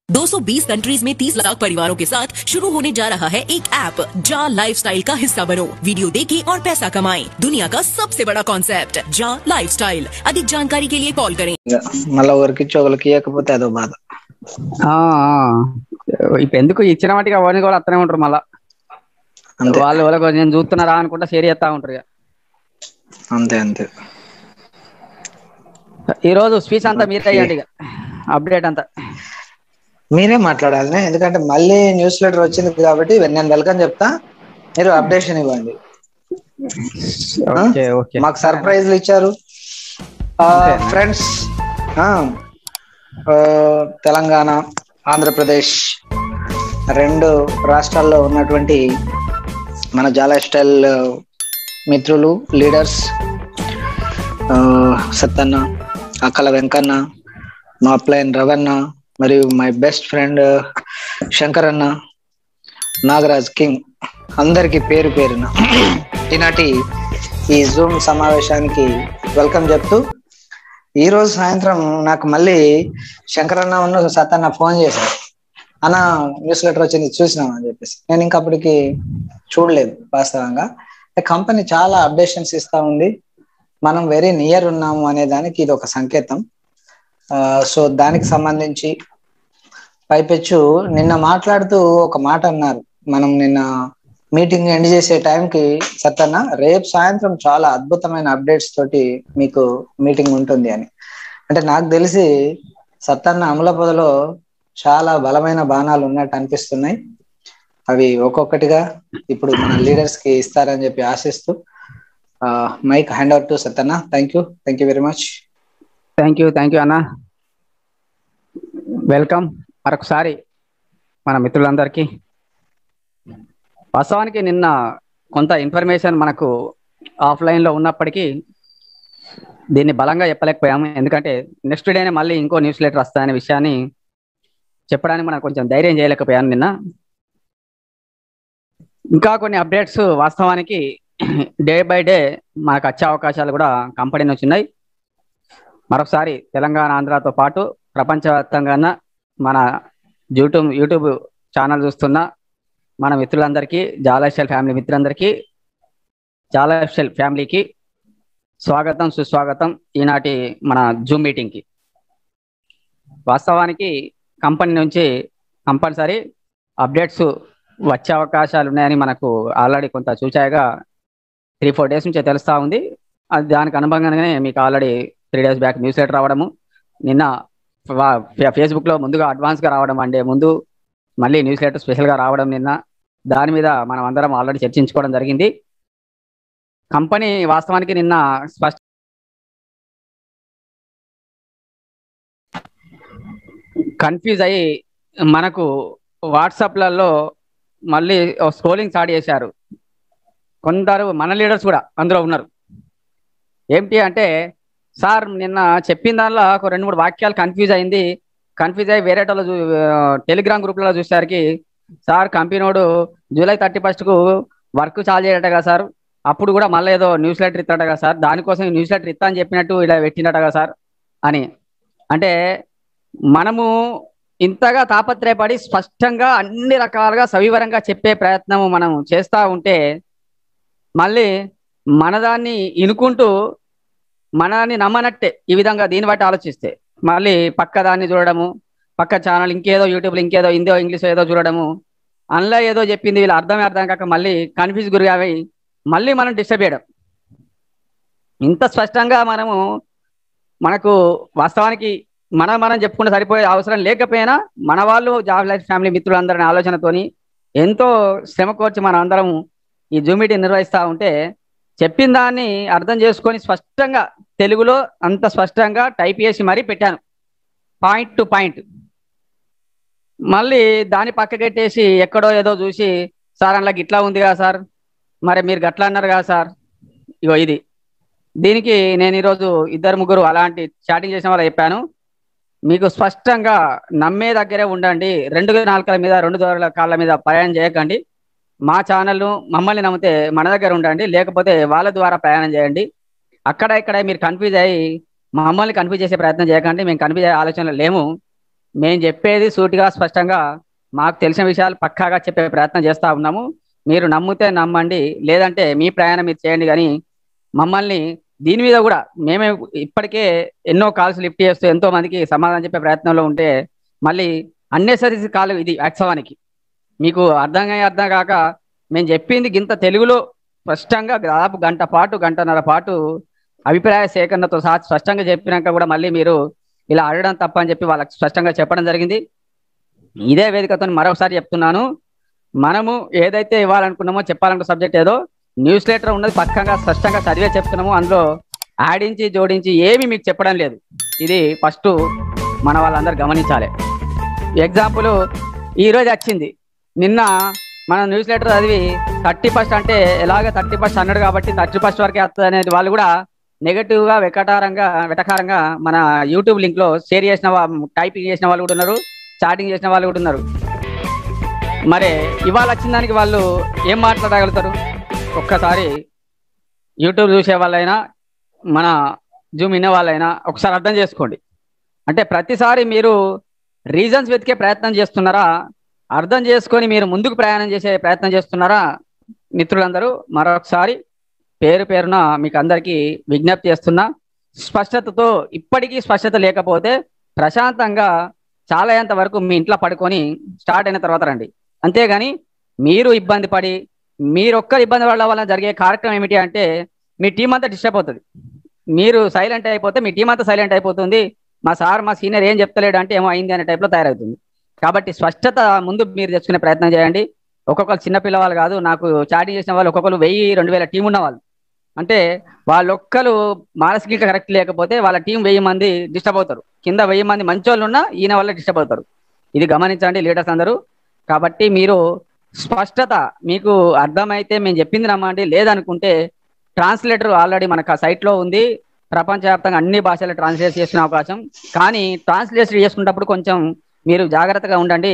220 countries में 30 लाख परिवारों के साथ शुरू होने जा रहा है एक ऐप जा लाइफस्टाइल का हिस्सा बनो वीडियो देखें और पैसा कमाएं दुनिया का सबसे बड़ा कॉन्सेप्ट जा लाइफस्टाइल अधिक जानकारी के लिए कॉल करें ఇక మళ్ళా ఒకరికి ఇచ్చి ఒకరికి ఇవ్వకపోతే అదో బాధ ఆ, ఆ. ఇప్పుడు ఎందుకు ఇచ్చిన వాటికి అవన్నీ కూడా అత్తనే ఉంటారు మళ్ళా అంతే వాళ్ళు వాళ్ళకి నేను చూస్తున్నారా అనుకుంటా షేర్ చేస్తా ఉంటారు ఇక. అంతే అంతే ఈ రోజు స్పీచ్ అంతా మీరు అయ్యండి ఇక అప్డేట్ అంతా మీరే మాట్లాడాలి ఎందుకంటే మళ్ళీ న్యూస్ లెటర్ వచ్చింది కాబట్టి నేను వెల్కమ్ చెప్తా మీరు అప్డేషన్ ఇవ్వండి ఓకే ఓకే మాకు సర్ప్రైజ్లు ఇచ్చారు అంతేనా? ఫ్రెండ్స్ తెలంగాణ ఆంధ్రప్రదేశ్ రెండు రాష్ట్రాల్లో ఉన్నటువంటి మన జాలా స్టైల్ మిత్రులు లీడర్స్ సత్తన్న అక్కల వెంకన్న మా ప్లైన్ రవన్న మరియు మై బెస్ట్ ఫ్రెండ్ శంకర్ అన్న నాగరాజ్ కింగ్ అందరికి పేరు పేరున ఈనాటి ఈ జూమ్ సమావేశానికి వెల్కమ్ చెప్తూ ఈ రోజు సాయంత్రం నాకు మళ్ళీ శంకరన్న ఉన్న సతన్న ఫోన్ చేశారు అన్న న్యూస్ లెటర్ వచ్చింది చూసినాం అని చెప్పేసి నేను ఇంకా అప్పటికి చూడలేదు వాస్తవంగా కంపెనీ చాలా అప్డేషన్స్ ఇస్తా ఉంది మనం వెరీ నియర్ ఉన్నాము అనే దానికి ఇది ఒక సంకేతం సో దానికి సంబంధించి పైపెచ్చు నిన్న మాట్లాడుతూ ఒక మాట అన్నారు మనం నిన్న మీటింగ్ ఎండ్ చేసే టైంకి సత్తన్న రేపు సాయంత్రం చాలా అద్భుతమైన అప్డేట్స్ తోటి మీకు మీటింగ్ ఉంటుంది అని అంటే నాకు తెలిసి సత్తన్న అమల పొదలో చాలా బలమైన బాణాలు ఉన్నట్టు అనిపిస్తున్నాయి అవి ఒక్కొక్కటిగా ఇప్పుడు మన లీడర్స్ కి ఇస్తారని చెప్పి ఆశిస్తూ mic hand out to Sattanna thank you thank you very much thank you thank you అన్న వెల్కమ్ మరొకసారి మన మిత్రులందరికీ వాస్తవానికి నిన్న కొంత ఇన్ఫర్మేషన్ మనకు ఆఫ్లైన్ లో ఉన్నప్పటికీ దీన్ని బలంగా చెప్పలేకపోయాము ఎందుకంటే నెక్స్ట్ డేనే మళ్ళీ ఇంకో న్యూస్ లెటర్ వస్తాయనే విషయాన్ని చెప్పడానికి మనం కొంచెం ధైర్యం చేయలేకపోయాను నిన్న ఇంకా కొన్ని అప్డేట్స్ వాస్తవానికి డే బై డే మనకు వచ్చే అవకాశాలు కూడా కంపెనీ నుంచి ఉన్నాయి మరొకసారి తెలంగాణ ఆంధ్రతో పాటు ప్రపంచవ్యాప్తంగా మన యూట్యూబ్ యూట్యూబ్ ఛానల్ చూస్తున్న మన మిత్రులందరికీ జాలైఫ్స్టైల్ ఫ్యామిలీ మిత్రులందరికీ జాలైఫ్స్టైల్ ఫ్యామిలీకి స్వాగతం సుస్వాగతం ఈనాటి మన జూమ్ మీటింగ్కి వాస్తవానికి కంపెనీ నుంచి కంపల్సరీ అప్డేట్స్ వచ్చే అవకాశాలు ఉన్నాయని మనకు ఆల్రెడీ కొంత చూచాయిగా త్రీ ఫోర్ డేస్ నుంచే తెలుస్తూ ఉంది అది దానికి అనుబంధంగానే మీకు already three days back newsletter రావడము నిన్న ఫేస్బుక్లో ముందుగా అడ్వాన్స్గా రావడం అంటే ముందు మళ్ళీ న్యూస్ లెటర్ స్పెషల్గా రావడం నిన్న దాని మీద మనం అందరం ఆల్రెడీ చర్చించుకోవడం జరిగింది కంపెనీ వాస్తవానికి నిన్న స్పష్ట కన్ఫ్యూజ్ అయ్యి మనకు వాట్సాప్లలో మళ్ళీ స్క్రోలింగ్ స్టార్ట్ చేశారు కొందరు మన లీడర్స్ కూడా అందులో ఉన్నారు ఏమిటి అంటే సార్ నిన్న చెప్పిన దానిలో ఒక రెండు మూడు వాక్యాలు కన్ఫ్యూజ్ అయింది కన్ఫ్యూజ్ అయ్యి వేరే వాళ్ళు టెలిగ్రామ్ గ్రూప్లలో చూసేసరికి సార్ కంపెనీడు జూలై థర్టీ ఫస్ట్కు వర్క్ చాలు చేయడట కదా సార్ అప్పుడు కూడా మళ్ళీ ఏదో న్యూస్ లెటర్ ఇస్తాడట కదా సార్ దానికోసం ఈ న్యూస్ లెటర్ ఇస్తా అని చెప్పినట్టు ఇలా పెట్టినట కదా సార్ అని అంటే మనము ఇంతగా తాపత్రయపడి స్పష్టంగా అన్ని రకాలుగా సవివరంగా చెప్పే ప్రయత్నం మనం చేస్తూ ఉంటే మళ్ళీ మనదాన్ని ఇనుకుంటూ మనని నమ్మనట్టే ఈ విధంగా దీన్ని బట్టి ఆలోచిస్తే మళ్ళీ పక్క దాన్ని చూడడము పక్క ఛానల్ ఇంకేదో యూట్యూబ్లో ఇంకేదో హిందీ ఇంగ్లీష్ ఏదో చూడడము అందులో ఏదో చెప్పింది వీళ్ళు అర్థమే అర్థం కాక మళ్ళీ కన్ఫ్యూజ్ గురి అవి మళ్ళీ మనం డిస్టర్బ్ చేయడం ఇంత స్పష్టంగా మనము మనకు వాస్తవానికి మనం మనం చెప్పుకుంటే సరిపోయే అవసరం లేకపోయినా మన వాళ్ళు జాబ్ లైఫ్ ఫ్యామిలీ మిత్రులందరిని ఆలోచనతోని ఎంతో శ్రమ కోర్చి మన అందరం ఈ జూమ్ మీటింగ్ నిర్వహిస్తూ ఉంటే చెప్పిన దాన్ని అర్థం చేసుకొని స్పష్టంగా తెలుగులో అంత స్పష్టంగా టైప్ చేసి మరీ పెట్టాను పాయింట్ టు పాయింట్ మళ్ళీ దాన్ని పక్కకెట్టేసి ఎక్కడో ఏదో చూసి సార్ అందులో గిట్లా ఉంది కదా సార్ మరి మీరు గట్లా అన్నారు కదా సార్ ఇగో ఇది దీనికి నేను ఈరోజు ఇద్దరు ముగ్గురు అలాంటి చాటింగ్ చేసిన వాళ్ళు చెప్పాను మీకు స్పష్టంగా నమ్మే దగ్గరే ఉండండి రెండు నాలుకల మీద రెండు దూరాల కాళ్ళ మీద ప్రయాణం చేయకండి మా ఛానల్ మమ్మల్ని నమ్మితే మన దగ్గర ఉండండి లేకపోతే వాళ్ళ ద్వారా ప్రయాణం చేయండి అక్కడ ఇక్కడ మీరు కన్ఫ్యూజ్ అయ్యి మమ్మల్ని కన్ఫ్యూజ్ చేసే ప్రయత్నం చేయకండి మేము కన్ఫ్యూజ్ అయ్యే ఆలోచనలు లేము మేము చెప్పేది సూటిగా స్పష్టంగా మాకు తెలిసిన విషయాలు పక్కాగా చెప్పే ప్రయత్నం చేస్తా ఉన్నాము మీరు నమ్మితే నమ్మండి లేదంటే మీ ప్రయాణం మీరు చేయండి కానీ మమ్మల్ని దీని మీద కూడా మేమే ఇప్పటికే ఎన్నో కాల్స్ లిఫ్ట్ చేస్తూ ఎంతో మందికి సమాధానం చెప్పే ప్రయత్నంలో ఉంటే మళ్ళీ అన్నెసరీ కాల్ ఇది వాస్తవానికి మీకు అర్థం అయ్యి అర్థం కాక మేము చెప్పింది గింత తెలుగులో స్పష్టంగా దాదాపు గంట పాటు గంటన్నర పాటు అభిప్రాయ సేకరణతో సహా స్పష్టంగా చెప్పినాక కూడా మళ్ళీ మీరు ఇలా అడగడం తప్ప అని చెప్పి వాళ్ళకి స్పష్టంగా చెప్పడం జరిగింది ఇదే వేదికతో మరొకసారి చెప్తున్నాను మనము ఏదైతే ఇవ్వాలనుకున్నామో చెప్పాలనుకున్న సబ్జెక్ట్ ఏదో న్యూస్ లెటర్ ఉన్నది పక్కంగా స్పష్టంగా చదివే చెప్తున్నాము అందులో ఆడించి జోడించి ఏమి మీకు చెప్పడం లేదు ఇది ఫస్ట్ మన వాళ్ళందరూ గమనించాలి ఎగ్జాంపుల్ ఈ రోజు వచ్చింది నిన్న మన న్యూస్ లెటర్ చదివి థర్టీ ఫస్ట్ అంటే ఎలాగ థర్టీ ఫస్ట్ అన్నాడు కాబట్టి థర్టీ ఫస్ట్ వరకే వస్తుంది అనేది వాళ్ళు కూడా నెగటివ్ గా వెకటారంగా వెటకారంగా మన యూట్యూబ్ లింక్ లో షేర్ చేసిన టైపింగ్ చేసిన వాళ్ళు కూడా ఉన్నారు చాటింగ్ చేసిన వాళ్ళు కూడా ఉన్నారు మరి ఇవాళ వచ్చిన దానికి వాళ్ళు ఏం మాట్లాడగలుగుతారు ఒక్కసారి యూట్యూబ్ చూసే వాళ్ళైనా మన జూమ్ వినే వాళ్ళైనా ఒకసారి అర్థం చేసుకోండి అంటే ప్రతిసారి మీరు రీజన్స్ వెతికే ప్రయత్నం చేస్తున్నారా అర్థం చేసుకొని మీరు ముందుకు ప్రయాణం చేసే ప్రయత్నం చేస్తున్నారా మిత్రులందరూ మరొకసారి పేరు పేరున మీకు అందరికీ విజ్ఞప్తి చేస్తున్నా స్పష్టతతో ఇప్పటికీ స్పష్టత లేకపోతే ప్రశాంతంగా చాలా అయ్యేంత వరకు మీ ఇంట్లో పడుకొని స్టార్ట్ అయిన తర్వాత రండి అంతేగాని మీరు ఇబ్బంది పడి మీరొక్కరు ఇబ్బంది పడడం వల్ల జరిగే కార్యక్రమం ఏమిటి అంటే మీ టీం అంతా డిస్టర్బ్ అవుతుంది మీరు సైలెంట్ అయిపోతే మీ టీం అంతా సైలెంట్ అయిపోతుంది మా సార్ మా సీనియర్ ఏం చెప్తలేడు అంటే ఏమో అయింది అనే టైప్లో తయారవుతుంది కాబట్టి స్పష్టత ముందు మీరు తెచ్చుకునే ప్రయత్నం చేయండి ఒక్కొక్కరు చిన్న పిల్లవాళ్ళు కాదు నాకు చాటింగ్ చేసిన వాళ్ళు ఒక్కొక్కరు వెయ్యి రెండు వేల టీం ఉన్న వాళ్ళు అంటే వాళ్ళొక్కరు మానసిక కరెక్ట్ లేకపోతే వాళ్ళ టీం వెయ్యి మంది డిస్టర్బ్ అవుతారు కింద వెయ్యి మంది మంచోళ్ళు ఉన్నా ఈయన వల్ల డిస్టర్బ్ అవుతారు ఇది గమనించండి లీడర్స్ అందరూ కాబట్టి మీరు స్పష్టత మీకు అర్థమైతే మేము చెప్పింది నమ్మండి లేదనుకుంటే ట్రాన్స్లేటర్ ఆల్రెడీ మనకు ఆ సైట్లో ఉంది ప్రపంచవ్యాప్తంగా అన్ని భాషలు ట్రాన్స్లేట్ చేసుకునే అవకాశం కానీ ట్రాన్స్లేట్ చేసుకున్నప్పుడు కొంచెం మీరు జాగ్రత్తగా ఉండండి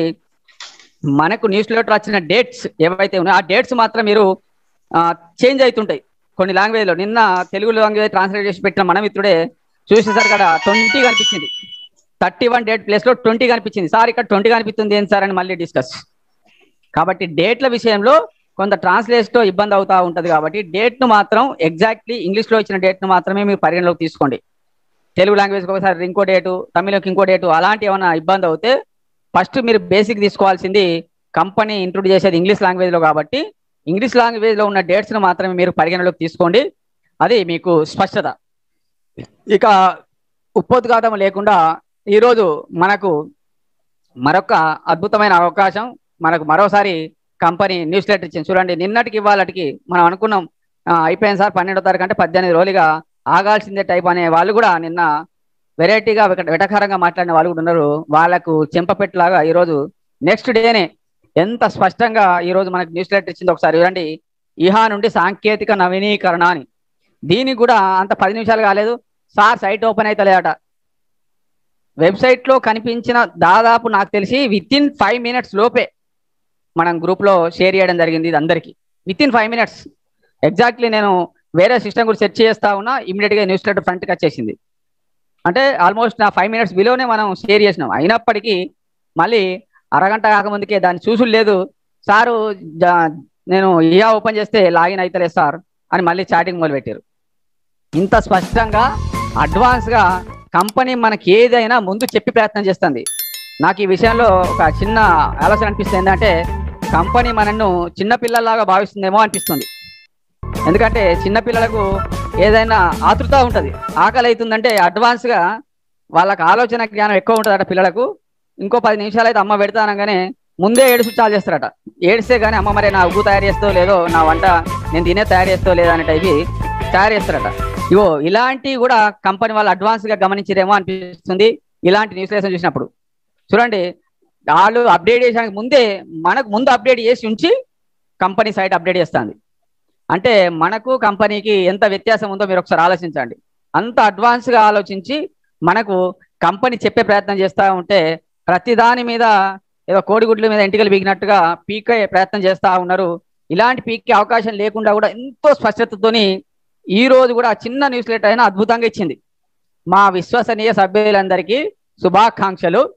మనకు న్యూస్ లెటర్ వచ్చిన డేట్స్ ఏవైతే ఉన్నాయో ఆ డేట్స్ మాత్రం మీరు చేంజ్ అవుతుంటాయి కొన్ని లాంగ్వేజ్లో నిన్న తెలుగు లాంగ్వేజ్ ట్రాన్స్లేట్ చేసి పెట్టిన మన మిత్రుడే చూసేసరికి అక్కడ ట్వంటీ కనిపించింది థర్టీ వన్ డేట్ ప్లేస్లో ట్వంటీ కనిపించింది సార్ ఇక్కడ ట్వంటీ కనిపిస్తుంది ఏంటి సార్ అని మళ్ళీ డిస్కస్ కాబట్టి డేట్ల విషయంలో కొంత ట్రాన్స్లేట్తో ఇబ్బంది అవుతా ఉంటుంది కాబట్టి డేట్ను మాత్రం ఎగ్జాక్ట్లీ ఇంగ్లీష్లో ఇచ్చిన డేట్ను మాత్రమే మీరు పరిగణలోకి తీసుకోండి తెలుగు లాంగ్వేజ్కి ఒకసారి ఇంకో డేటు తమిళకి ఇంకో డేటు అలాంటి ఏమైనా ఇబ్బంది అవుతే ఫస్ట్ మీరు బేసిక్ తీసుకోవాల్సింది కంపెనీ ఇంట్రొడ్యూస్ చేసేది ఇంగ్లీష్ లాంగ్వేజ్లో కాబట్టి ఇంగ్లీష్ లాంగ్వేజ్లో ఉన్న డేట్స్ను మాత్రమే మీరు పరిగణలోకి తీసుకోండి అది మీకు స్పష్టత ఇక ఉపోద్ఘాతం లేకుండా ఈరోజు మనకు మరొక అద్భుతమైన అవకాశం మనకు మరోసారి కంపెనీ న్యూస్ లెటర్ ఇచ్చింది చూడండి నిన్నటికి ఇవాళకి మనం అనుకున్నాం అయిపోయింది సార్ పన్నెండో తారీఖు అంటే పద్దెనిమిది రోజులుగా ఆగాల్సిందే టైప్ అనే వాళ్ళు కూడా నిన్న వెరైటీగా వెటకారంగా మాట్లాడిన వాళ్ళు కూడా ఉన్నారు వాళ్ళకు చెంపపెట్టలాగా ఈరోజు నెక్స్ట్ డేనే ఎంత స్పష్టంగా ఈరోజు మనకు న్యూస్ లెటర్ ఇచ్చింది ఒకసారి చూడండి ఇహా నుండి సాంకేతిక నవీనీకరణ అని దీనికి కూడా అంత పది నిమిషాలు కాలేదు సార్ సైట్ ఓపెన్ అవుతలేదట వెబ్సైట్లో కనిపించిన దాదాపు నాకు తెలిసి విత్ ఇన్ ఫైవ్ మినిట్స్ లోపే మనం గ్రూప్లో షేర్ చేయడం జరిగింది ఇది అందరికీ within five minutes exactly నేను వేరే సిస్టమ్ కూడా సెర్చ్ చేస్తా ఉన్నా ఇమీడియట్గా న్యూస్ లెటర్ ఫ్రంట్కి వచ్చేసింది అంటే ఆల్మోస్ట్ నా ఫైవ్ మినిట్స్ బిలోనే మనం షేర్ చేసినాం అయినప్పటికీ మళ్ళీ అరగంట కాకముందుకే దాన్ని చూసుడు లేదు సారు నేను ఇయా ఓపెన్ చేస్తే లాగిన్ అవుతలేదు సార్ అని మళ్ళీ చాటింగ్ మొదలు పెట్టారు ఇంత స్పష్టంగా అడ్వాన్స్గా కంపెనీ మనకి ఏదైనా ముందు చెప్పి ప్రయత్నం చేస్తుంది నాకు ఈ విషయంలో ఒక చిన్న ఆలోచన అనిపిస్తుంది ఏంటంటే కంపెనీ మనను చిన్న పిల్లల్లాగా భావిస్తుందేమో అనిపిస్తుంది ఎందుకంటే చిన్న పిల్లలకు ఏదైనా ఆతృత ఉంటుంది ఆకలి అవుతుందంటే అడ్వాన్స్గా వాళ్ళకి ఆలోచన జ్ఞానం ఎక్కువ ఉంటుందట పిల్లలకు ఇంకో పది నిమిషాలు అయితే అమ్మ పెడతానగానే ముందే ఏడుసు చాలు చేస్తారట ఏడిస్తే కానీ అమ్మ మరి నా ఉగ్గు తయారు చేస్తో లేదో నా వంట నేను తినే తయారు చేస్తో లేదో అనే టైపు తయారు చేస్తారట ఇవో ఇలాంటివి కూడా కంపెనీ వాళ్ళు అడ్వాన్స్గా గమనించరేమో అనిపిస్తుంది ఇలాంటి న్యూస్ లేసం చూసినప్పుడు చూడండి వాళ్ళు అప్డేట్ చేసడానికి ముందే మనకు ముందు అప్డేట్ చేసి ఉంచి కంపెనీ సైట్ అప్డేట్ చేస్తుంది అంటే మనకు కంపెనీకి ఎంత వ్యత్యాసం ఉందో మీరు ఒకసారి ఆలోచించండి అంత అడ్వాన్స్గా ఆలోచించి మనకు కంపెనీ చెప్పే ప్రయత్నం చేస్తూ ఉంటే ప్రతి దాని మీద ఏదో కోడిగుడ్ల మీద ఎంటికలు పీకినట్టుగా పీకే ప్రయత్నం చేస్తూ ఉన్నారు ఇలాంటి పీకే అవకాశం లేకుండా కూడా ఎంతో స్పష్టతతోని ఈ రోజు కూడా చిన్న న్యూస్ లెటర్ అయినా అద్భుతంగా ఇచ్చింది మా విశ్వసనీయ సభ్యులందరికీ శుభాకాంక్షలు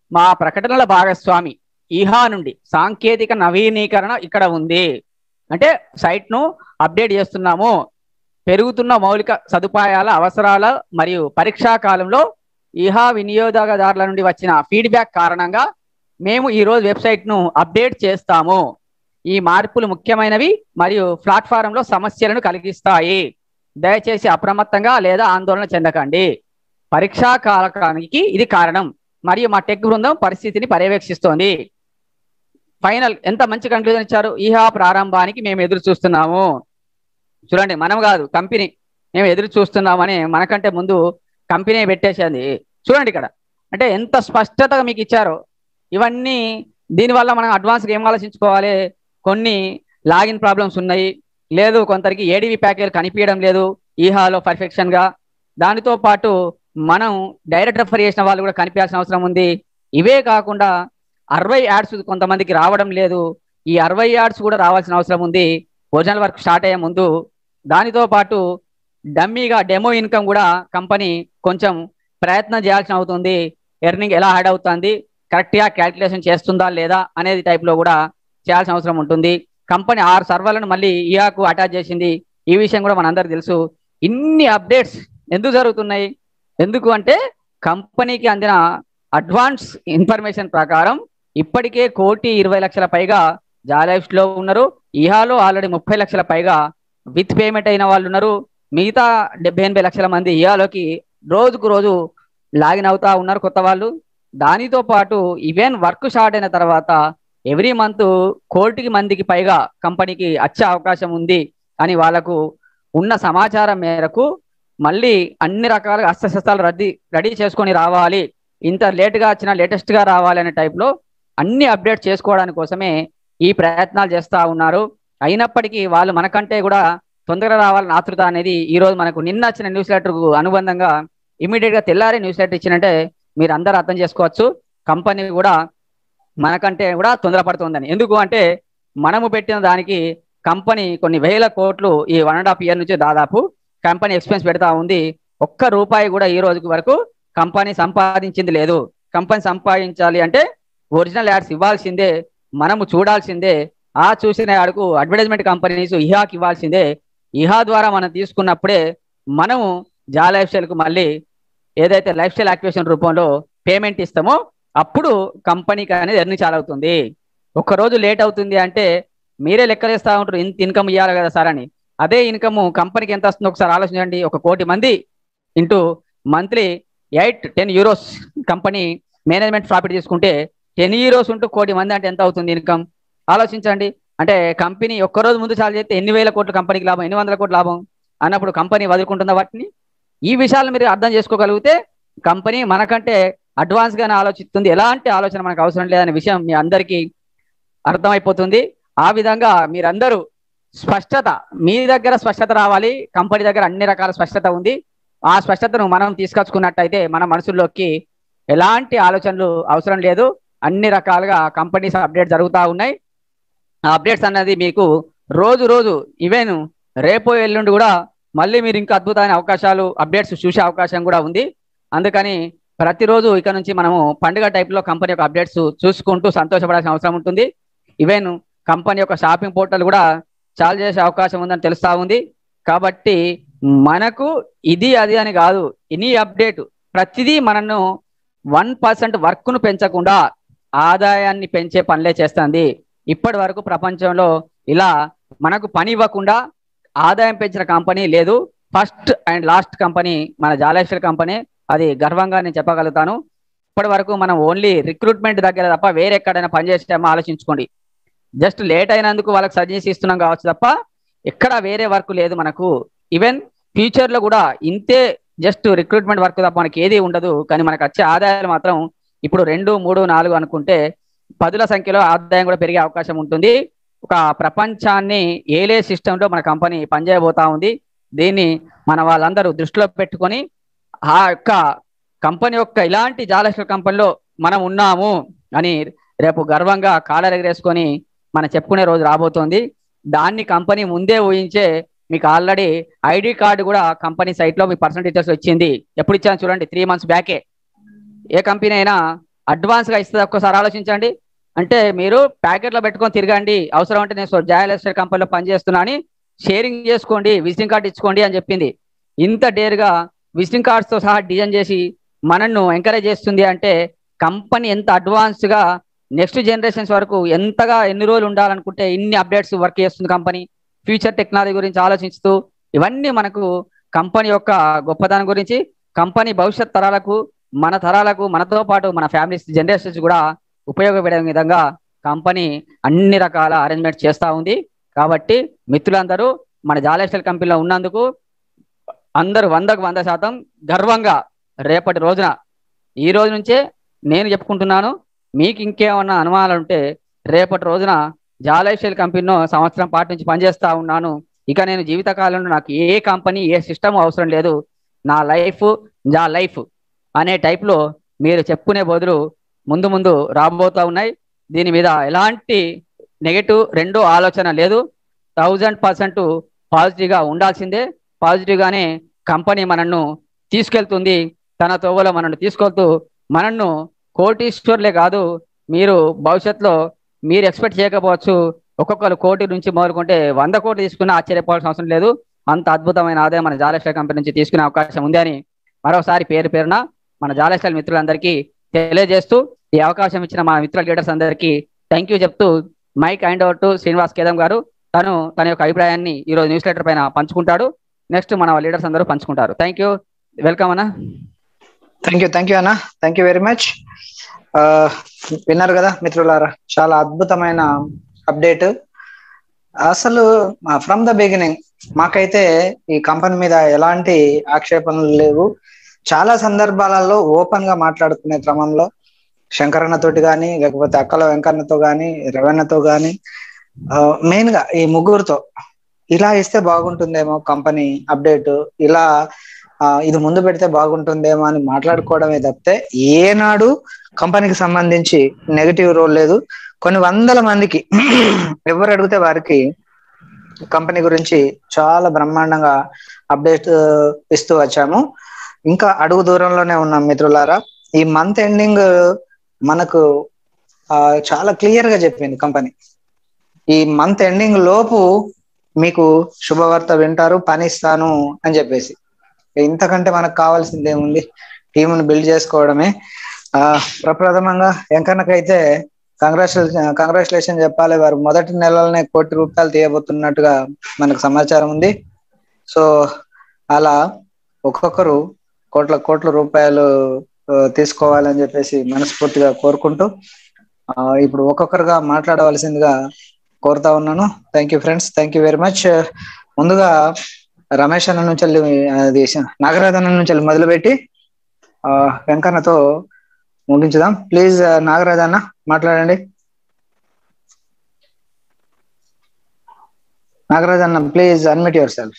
మా ప్రకటనల భాగస్వామి ఈహా నుండి సాంకేతిక నవీనీకరణ ఇక్కడ ఉంది అంటే సైట్ ను అప్డేట్ చేస్తున్నాము పెరుగుతున్న మౌలిక సదుపాయాల అవసరాల మరియు పరీక్షా కాలంలో ఈహా వినియోగదారుల నుండి వచ్చిన ఫీడ్బ్యాక్ కారణంగా మేము ఈ రోజు వెబ్సైట్ ను అప్డేట్ చేస్తాము ఈ మార్పులు ముఖ్యమైనవి మరియు ప్లాట్ఫారంలో సమస్యలను కలిగిస్తాయి దయచేసి అప్రమత్తంగా లేదా ఆందోళన చెందకండి పరీక్షా కాలకానికి ఇది కారణం మరియు మా టెక్ బృందం పరిస్థితిని పర్యవేక్షిస్తోంది ఫైనల్ ఎంత మంచి కంక్లూజన్ ఇచ్చారు ఈహా ప్రారంభానికి మేము ఎదురు చూస్తున్నాము చూడండి మనం కాదు కంపెనీ మేము ఎదురు చూస్తున్నామని మనకంటే ముందు కంపెనీ పెట్టేసింది చూడండి ఇక్కడ అంటే ఎంత స్పష్టతగా మీకు ఇచ్చారో ఇవన్నీ దీనివల్ల మనం అడ్వాన్స్గా ఏం ఆలోచించుకోవాలి కొన్ని లాగిన్ ప్రాబ్లమ్స్ ఉన్నాయి లేదు కొందరికి ఏడీవీ ప్యాకేజ్ కనిపించడం లేదు ఈహాలో పర్ఫెక్షన్ గా దానితో పాటు మనం డైరెక్ట్ రెఫర్ చేసిన వాళ్ళు కూడా కనిపించాల్సిన అవసరం ఉంది ఇవే కాకుండా అరవై యాడ్స్ కొంతమందికి రావడం లేదు ఈ అరవై యాడ్స్ కూడా రావాల్సిన అవసరం ఉంది ఒరిజినల్ వర్క్ స్టార్ట్ అయ్యే ముందు దానితో పాటు డమ్మీగా డెమో ఇన్కమ్ కూడా కంపెనీ కొంచెం ప్రయత్నం చేయాల్సిన అవుతుంది ఎర్నింగ్ ఎలా యాడ్ అవుతుంది కరెక్ట్గా క్యాల్కులేషన్ చేస్తుందా లేదా అనేది టైప్లో కూడా చేయాల్సిన అవసరం ఉంటుంది కంపెనీ ఆరు సర్వర్లను మళ్ళీ ఇయాకు అటాచ్ చేసింది ఈ విషయం కూడా మనందరికి తెలుసు ఇన్ని అప్డేట్స్ ఎందుకు జరుగుతున్నాయి ఎందుకు అంటే కంపెనీకి అందిన అడ్వాన్స్ ఇన్ఫర్మేషన్ ప్రకారం ఇప్పటికే కోటి ఇరవై లక్షల పైగా జాలైఫ్స్ లో ఉన్నారు ఇహాలో ఆల్రెడీ ముప్పై లక్షల పైగా విత్ పేమెంట్ అయిన వాళ్ళు ఉన్నారు మిగతా డెబ్బై ఎనభై లక్షల మంది ఇయాలోకి రోజుకు రోజు లాగిన్ అవుతా ఉన్నారు కొత్త వాళ్ళు దానితో పాటు ఈవెన్ వర్క్ స్టార్ట్ అయిన తర్వాత ఎవ్రీ మంత్ కోటికి మందికి పైగా కంపెనీకి వచ్చే అవకాశం ఉంది అని వాళ్ళకు ఉన్న సమాచారం మేరకు మళ్ళీ అన్ని రకాలుగా అస్త్రశస్త్రాలు రద్దీ రెడీ చేసుకొని రావాలి ఇంత లేట్గా వచ్చిన లేటెస్ట్గా రావాలి అనే టైప్లో అన్ని అప్డేట్ చేసుకోవడానికి కోసమే ఈ ప్రయత్నాలు చేస్తూ ఉన్నారు అయినప్పటికీ వాళ్ళు మనకంటే కూడా తొందరగా రావాలని ఆతృత అనేది ఈ రోజు మనకు నిన్న వచ్చిన న్యూస్ లెటర్కు అనుబంధంగా ఇమీడియట్ గా తెల్లారి న్యూస్ లెటర్ ఇచ్చినంటే మీరు అందరూ అర్థం చేసుకోవచ్చు కంపెనీ కూడా మనకంటే కూడా తొందరపడుతుందని ఎందుకు అంటే మనము పెట్టిన దానికి కంపెనీ కొన్ని వేల కోట్లు ఈ వన్ అండ్ హాఫ్ ఇయర్ నుంచి దాదాపు కంపెనీ ఎక్స్పెన్స్ పెడతా ఉంది ఒక్క రూపాయి కూడా ఈ రోజు వరకు కంపెనీ సంపాదించింది లేదు కంపెనీ సంపాదించాలి అంటే ఒరిజినల్ యాడ్స్ ఇవ్వాల్సిందే మనము చూడాల్సిందే ఆ చూసిన యాడ్కు అడ్వర్టైజ్మెంట్ కంపెనీస్ ఇహాకి ఇవ్వాల్సిందే ఇహా ద్వారా మనం తీసుకున్నప్పుడే మనము జా లైఫ్ స్టైల్కు మళ్ళీ ఏదైతే లైఫ్ స్టైల్ యాక్టివేషన్ రూపంలో పేమెంట్ ఇస్తామో అప్పుడు కంపెనీకి అనేది ఎర్ని చాలా అవుతుంది ఒక్కరోజు లేట్ అవుతుంది అంటే మీరే లెక్కలేస్తా ఉంటారు ఇంత ఇన్కమ్ ఇవ్వాలి కదా సార్ అని అదే ఇన్కమ్ కంపెనీకి ఎంత వస్తుందో ఒకసారి ఆలోచించండి ఒక కోటి మంది into monthly eight ten euros company management profit తీసుకుంటే టెన్ యూరోస్ ఉంటూ కోటి మంది అంటే ఎంత అవుతుంది ఇన్కమ్ ఆలోచించండి అంటే కంపెనీ ఒక్కరోజు ముందు చాలు చేస్తే ఎన్ని వేల కోట్ల కంపెనీకి లాభం ఎన్ని వందల కోట్ల లాభం అన్నప్పుడు కంపెనీ వదులుకుంటుందా వాటిని ఈ విషయాలు మీరు అర్థం చేసుకోగలిగితే కంపెనీ మనకంటే అడ్వాన్స్ గానే ఆలోచిస్తుంది ఎలాంటి ఆలోచన మనకు అవసరం లేదనే విషయం మీ అందరికీ అర్థమైపోతుంది ఆ విధంగా మీరందరూ స్పష్టత మీ దగ్గర స్పష్టత రావాలి కంపెనీ దగ్గర అన్ని రకాల స్పష్టత ఉంది ఆ స్పష్టతను మనం తీసుకొచ్చుకున్నట్టయితే మన మనసుల్లోకి ఎలాంటి ఆలోచనలు అవసరం లేదు అన్ని రకాలుగా కంపెనీస్ అప్డేట్ జరుగుతూ ఉన్నాయి ఆ అప్డేట్స్ అన్నది మీకు రోజు రోజు ఈవెన్ రేపు ఎల్లుండి కూడా మళ్ళీ మీరు ఇంకా అద్భుతమైన అవకాశాలు అప్డేట్స్ చూసే అవకాశం కూడా ఉంది అందుకని ప్రతిరోజు ఇక నుంచి మనము పండుగ టైప్లో కంపెనీ యొక్క అప్డేట్స్ చూసుకుంటూ సంతోషపడాల్సిన అవసరం ఉంటుంది ఈవెన్ కంపెనీ యొక్క షాపింగ్ పోర్టల్ కూడా చాలు చేసే అవకాశం ఉందని తెలుస్తా ఉంది కాబట్టి మనకు ఇది అది అని కాదు ఎనీ అప్డేట్ ప్రతిదీ మనను వన్ పర్సెంట్ వర్క్ను పెంచకుండా ఆదాయాన్ని పెంచే పనులే చేస్తుంది ఇప్పటి వరకు ప్రపంచంలో ఇలా మనకు పని ఇవ్వకుండా ఆదాయం పెంచిన కంపెనీ లేదు ఫస్ట్ అండ్ లాస్ట్ కంపెనీ మన జాలేశ్వర్ కంపెనీ అది గర్వంగా నేను చెప్పగలుగుతాను ఇప్పటి వరకు మనం ఓన్లీ రిక్రూట్మెంట్ దగ్గర తప్ప వేరే ఎక్కడైనా పనిచేసామో ఆలోచించుకోండి జస్ట్ లేట్ అయినందుకు వాళ్ళకి సజెస్ట్ ఇస్తున్నాం కావచ్చు తప్ప ఎక్కడ వేరే వర్క్ లేదు మనకు ఈవెన్ ఫ్యూచర్ లో కూడా ఇంతే జస్ట్ రిక్రూట్మెంట్ వర్క్ తప్ప మనకి ఏది ఉండదు కానీ మనకు వచ్చే ఆదాయాలు మాత్రం ఇప్పుడు రెండు మూడు నాలుగు అనుకుంటే పదుల సంఖ్యలో ఆదాయం కూడా పెరిగే అవకాశం ఉంటుంది ఒక ప్రపంచాన్ని ఏలే సిస్టంలో మన కంపెనీ పనిచేయబోతా ఉంది దీన్ని మన వాళ్ళందరూ దృష్టిలో పెట్టుకొని ఆ యొక్క కంపెనీ యొక్క ఇలాంటి జాలక్ష్మి కంపెనీలో మనం ఉన్నాము అని రేపు గర్వంగా కాలర్ ఎగరేసుకొని మనం చెప్పుకునే రోజు రాబోతోంది దాన్ని కంపెనీ ముందే ఊహించే మీకు ఆల్రెడీ ఐడి కార్డు కూడా కంపెనీ సైట్ లో మీ పర్సనల్ డీటెయిల్స్ వచ్చింది ఎప్పుడు ఇచ్చాను చూడండి త్రీ మంత్స్ బ్యాకే ఏ కంపెనీ అయినా అడ్వాన్స్ గా ఇస్తుంది ఒక్కసారి ఆలోచించండి అంటే మీరు ప్యాకెట్లో పెట్టుకొని తిరగండి అవసరం అంటే నేను జాయల్ ఎస్టేట్ కంపెనీలో పనిచేస్తున్నా అని షేరింగ్ చేసుకోండి విజిటింగ్ కార్డ్ ఇచ్చుకోండి అని చెప్పింది ఇంత డేర్గా విజిటింగ్ కార్డ్స్ తో సహా డిజైన్ చేసి మనల్ని ఎంకరేజ్ చేస్తుంది అంటే కంపెనీ ఎంత అడ్వాన్స్ గా నెక్స్ట్ జనరేషన్స్ వరకు ఎంతగా ఎన్ని రోజులు ఉండాలనుకుంటే ఇన్ని అప్డేట్స్ వర్క్ చేస్తుంది కంపెనీ ఫ్యూచర్ టెక్నాలజీ గురించి ఆలోచిస్తూ ఇవన్నీ మనకు కంపెనీ యొక్క గొప్పతనం గురించి కంపెనీ భవిష్యత్ తరాలకు మన తరాలకు మనతో పాటు మన ఫ్యామిలీస్ జనరేషన్స్ కూడా ఉపయోగపడే విధంగా కంపెనీ అన్ని రకాల అరేంజ్మెంట్ చేస్తూ ఉంది కాబట్టి మిత్రులందరూ మన జాలేస్టల్ కంపెనీలో ఉన్నందుకు అందరూ వందకు వంద శాతం గర్వంగా రేపటి రోజున ఈ రోజు నుంచే నేను చెప్పుకుంటున్నాను మీకు ఇంకేమన్నా అనుమానాలు ఉంటే రేపటి రోజున జాలైఫ్షెల్ కంపెనీలో సంవత్సరం పాటు నుంచి పనిచేస్తా ఉన్నాను ఇక నేను జీవితకాలంలో నాకు ఏ కంపెనీ ఏ సిస్టమ్ అవసరం లేదు నా లైఫ్ నా లైఫ్ అనే టైప్లో మీరు చెప్పుకునే బదులు ముందు ముందు రాబోతా ఉన్నాయి దీని మీద ఎలాంటి నెగటివ్ రెండో ఆలోచన లేదు థౌజండ్ పర్సెంట్ పాజిటివ్గా ఉండాల్సిందే పాజిటివ్గానే కంపెనీ మనను తీసుకెళ్తుంది తన తోవలో మనల్ని తీసుకెళ్తూ మనను కోటీశ్వర్లే కాదు మీరు భవిష్యత్తులో మీరు ఎక్స్పెక్ట్ చేయకపోవచ్చు ఒక్కొక్కరు కోటి నుంచి మొదలుకుంటే వంద కోట్లు తీసుకున్నా ఆశ్చర్యపోవాల్సిన అవసరం లేదు అంత అద్భుతమైన ఆదాయం మన జాలేశ్వర కంపెనీ నుంచి తీసుకునే అవకాశం ఉంది అని మరోసారి పేరు పేరున మన జాలేశ్వర మిత్రులందరికీ తెలియజేస్తూ ఈ అవకాశం ఇచ్చిన మా మిత్రుల లీడర్స్ అందరికీ థ్యాంక్ యూ చెప్తూ mic hand over to Srinivas Kedam గారు తను తన యొక్క అభిప్రాయాన్ని ఈ రోజు న్యూస్ లెటర్ పైన పంచుకుంటాడు నెక్స్ట్ మన లీడర్స్ అందరూ పంచుకుంటారు థ్యాంక్ యూ వెల్కమ్ అన్న థ్యాంక్ యూ థ్యాంక్ యూ అన్న థ్యాంక్ యూ వెరీ మచ్ విన్నారు కదా మిత్రులారా చాలా అద్భుతమైన అప్డేట్ అసలు ఫ్రమ్ ద బిగినింగ్ మాకైతే ఈ కంపెనీ మీద ఎలాంటి ఆక్షేపణలు లేవు చాలా సందర్భాలలో ఓపెన్ గా మాట్లాడుకునే క్రమంలో శంకరన్న తోటి కానీ లేకపోతే అక్కల వెంకన్నతో కానీ రవణతో కానీ మెయిన్ గా ఈ ముగ్గురుతో ఇలా ఇస్తే బాగుంటుందేమో కంపెనీ అప్డేట్ ఇలా ఆ, ఇది ముందు పెడితే బాగుంటుందేమో అని మాట్లాడుకోవడమే తప్పితే ఏనాడు కంపెనీకి సంబంధించి నెగిటివ్ రోల్ లేదు కొన్ని వందల మందికి ఎవరు అడిగితే వారికి కంపెనీ గురించి చాలా బ్రహ్మాండంగా అప్డేట్ ఇస్తూ వచ్చాము ఇంకా అడుగు దూరంలోనే ఉన్నాం మిత్రులారా ఈ మంత్ ఎండింగ్ మనకు ఆ, చాలా క్లియర్ గా చెప్పింది కంపెనీ ఈ మంత్ ఎండింగ్ లోపు మీకు శుభవార్త వింటారు పని ఇస్తాను అని చెప్పేసి ఇంతకంటే మనకు కావాల్సింది ఏముంది టీమును బిల్డ్ చేసుకోవడమే ఆ ప్రప్రథమంగా వెంకన్నకైతే కంగ్రాచులేషన్ కంగ్రాచులేషన్ చెప్పాలి వారు మొదటి నెలలోనే కోటి రూపాయలు తీయబోతున్నట్టుగా మనకు సమాచారం ఉంది సో అలా ఒక్కొక్కరు కోట్ల కోట్ల రూపాయలు ఆ, తీసుకోవాలని చెప్పేసి మనస్ఫూర్తిగా కోరుకుంటూ ఆ, ఇప్పుడు ఒక్కొక్కరుగా మాట్లాడవలసిందిగా కోరుతా ఉన్నాను thank you friends thank you very much ముందుగా రమేష్ అన్న నుంచి వెళ్ళి, అది నాగరాజ్ అన్న నుంచి వెళ్ళి మొదలుపెట్టి ఆ, వెంకన్నతో ముగించుదాం ప్లీజ్ నాగరాజ్ అన్న మాట్లాడండి నాగరాజ్ అన్న please unmute yourself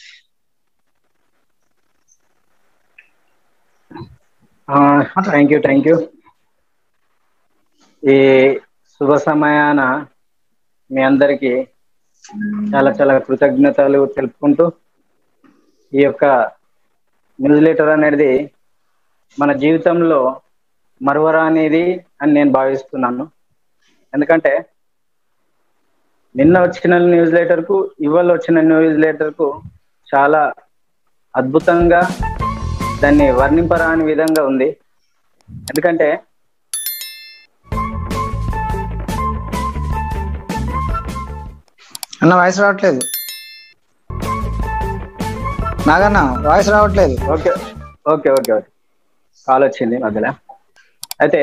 thank you thank you ఈ శుభ సమయాన మీ అందరికి చాలా చాలా కృతజ్ఞతలు తెలుపుకుంటూ ఈ యొక్క న్యూస్ లెటర్ అనేది మన జీవితంలో మరువరానిది అని నేను భావిస్తున్నాను ఎందుకంటే నిన్న వచ్చిన న్యూస్ లెటర్ కు ఇవాళ వచ్చిన న్యూస్ లెటర్ కు చాలా అద్భుతంగా దాన్ని వర్ణింపరాని విధంగా ఉంది ఎందుకంటే అన్న వాయిస్ రావట్లేదు నాగన్న వాయిస్ రావట్లేదు okay okay okay okay call వచ్చింది మధ్యలో అయితే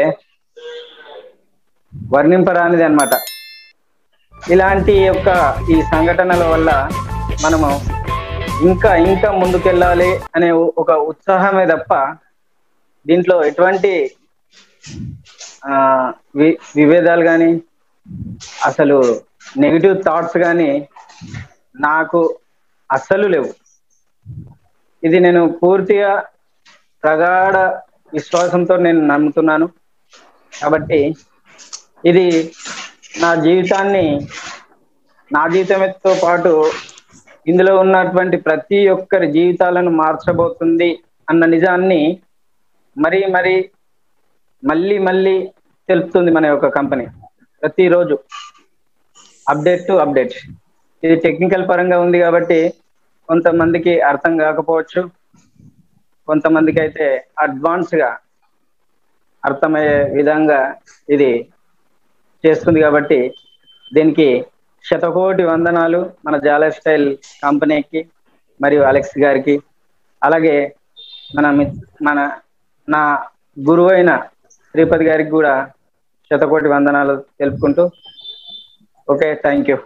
వర్ణింపరానిది అన్నమాట ఇలాంటి యొక్క ఈ సంఘటనల వల్ల మనము ఇంకా ఇంకా ముందుకెళ్ళాలి అనే ఒక ఉత్సాహమే తప్ప దీంట్లో ఎటువంటి ఆ, వి- విభేదాలు కానీ అసలు నెగిటివ్ థాట్స్ కానీ నాకు అస్సలు లేవు ఇది నేను పూర్తిగా ప్రగాఢ విశ్వాసంతో నేను నమ్ముతున్నాను కాబట్టి ఇది నా జీవితాన్ని నా జీవితంతో పాటు ఇందులో ఉన్నటువంటి ప్రతి ఒక్కరి జీవితాలను మార్చబోతుంది అన్న నిజాన్ని మరీ మరీ మళ్ళీ మళ్ళీ తెలుపుతుంది మన యొక్క కంపెనీ ప్రతిరోజు అప్డేట్ టు అప్డేట్ ఇది టెక్నికల్ పరంగా ఉంది కాబట్టి కొంతమందికి అర్థం కాకపోవచ్చు కొంతమందికి అయితే అడ్వాన్స్ గా అర్థమయ్యే విధంగా ఇది చేస్తుంది కాబట్టి దీనికి శతకోటి వందనాలు మన జాల స్టైల్ కంపెనీకి మరియు అలెక్స్ గారికి అలాగే మన మిత్- మన నా గురువైన శ్రీపతి గారికి కూడా శతకోటి వందనాలు తెలుపుకుంటూ ఓకే థ్యాంక్ యూ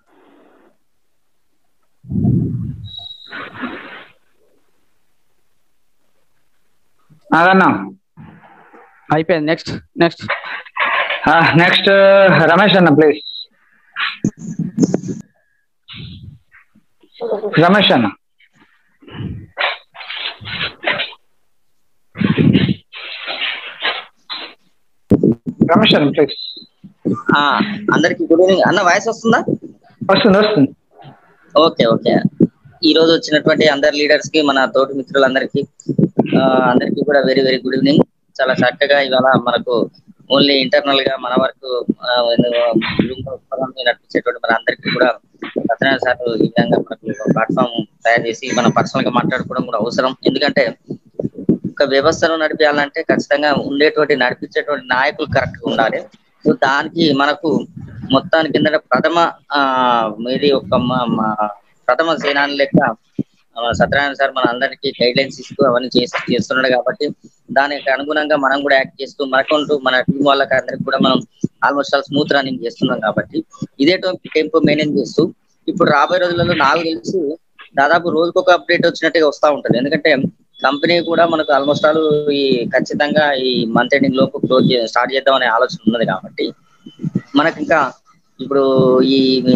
అదన్నా అయిపోయింది నెక్స్ట్ నెక్స్ట్ నెక్స్ట్ రమేష్ అన్న ప్లీజ్ రమేష్ అన్న రమేష్ అన్న ప్లీజ్ ఆ, అందరికి గుడ్ ఈవినింగ్ అన్న వాయిస్ వస్తుందా వస్తుంది వస్తుంది ఓకే ఓకే ఈ రోజు వచ్చినటువంటి అందరి లీడర్స్ కి మన తోటి మిత్రులందరికీ ఆ, అందరికీ కూడా వెరీ వెరీ గుడ్ ఈవినింగ్ చాలా చక్కగా ఇవాళ మనకు ఓన్లీ ఇంటర్నల్ గా మన వరకు ఆ, Zoom ప్రోగ్రామ్ ని నడిపించేటువంటి మన అందరికీ కూడా సత్యనారాయణ సార్ ఈ విధంగా మనకు ప్లాట్ఫామ్ తయారు చేసి మనం పర్సనల్ గా మాట్లాడుకోవడం కూడా అవసరం ఎందుకంటే ఒక వ్యవస్థను నడిపించాలంటే ఖచ్చితంగా ఉండేటువంటి నడిపించేటువంటి నాయకులు కరెక్ట్ గా ఉండాలి సో దానికి మనకు మొత్తానికి కింద ప్రథమ ఆ ఇది ఒక మ- మ- ప్రథమ సేనాని లెక్క ఆ, సత్యనారాయణ సార్ మన అందరికీ గైడ్ లైన్స్ ఇస్తూ అవన్నీ చేసి చేస్తున్నాడు కాబట్టి దానికి అనుగుణంగా మనం కూడా యాక్ట్ చేస్తూ మనకుంటూ మన టీం వాళ్ళకి అందరికి కూడా మనం ఆల్మోస్ట్ ఆల్ స్మూత్ రన్నింగ్ చేస్తున్నాం కాబట్టి ఇదే టెంపో మెయింటైన్ చేస్తూ ఇప్పుడు రాబోయే రోజులలో నాకు తెలిసి దాదాపు రోజుకొక అప్డేట్ వచ్చినట్టుగా వస్తూ ఉంటుంది ఎందుకంటే కంపెనీ కూడా మనకు ఆల్మోస్ట్ ఆల్ ఈ ఖచ్చితంగా ఈ మంత్ ఎండింగ్ లోపు క్లోజ్ స్టార్ట్ చేద్దాం అనే ఆలోచన ఉన్నది కాబట్టి మనకి ఇంకా ఇప్పుడు ఈ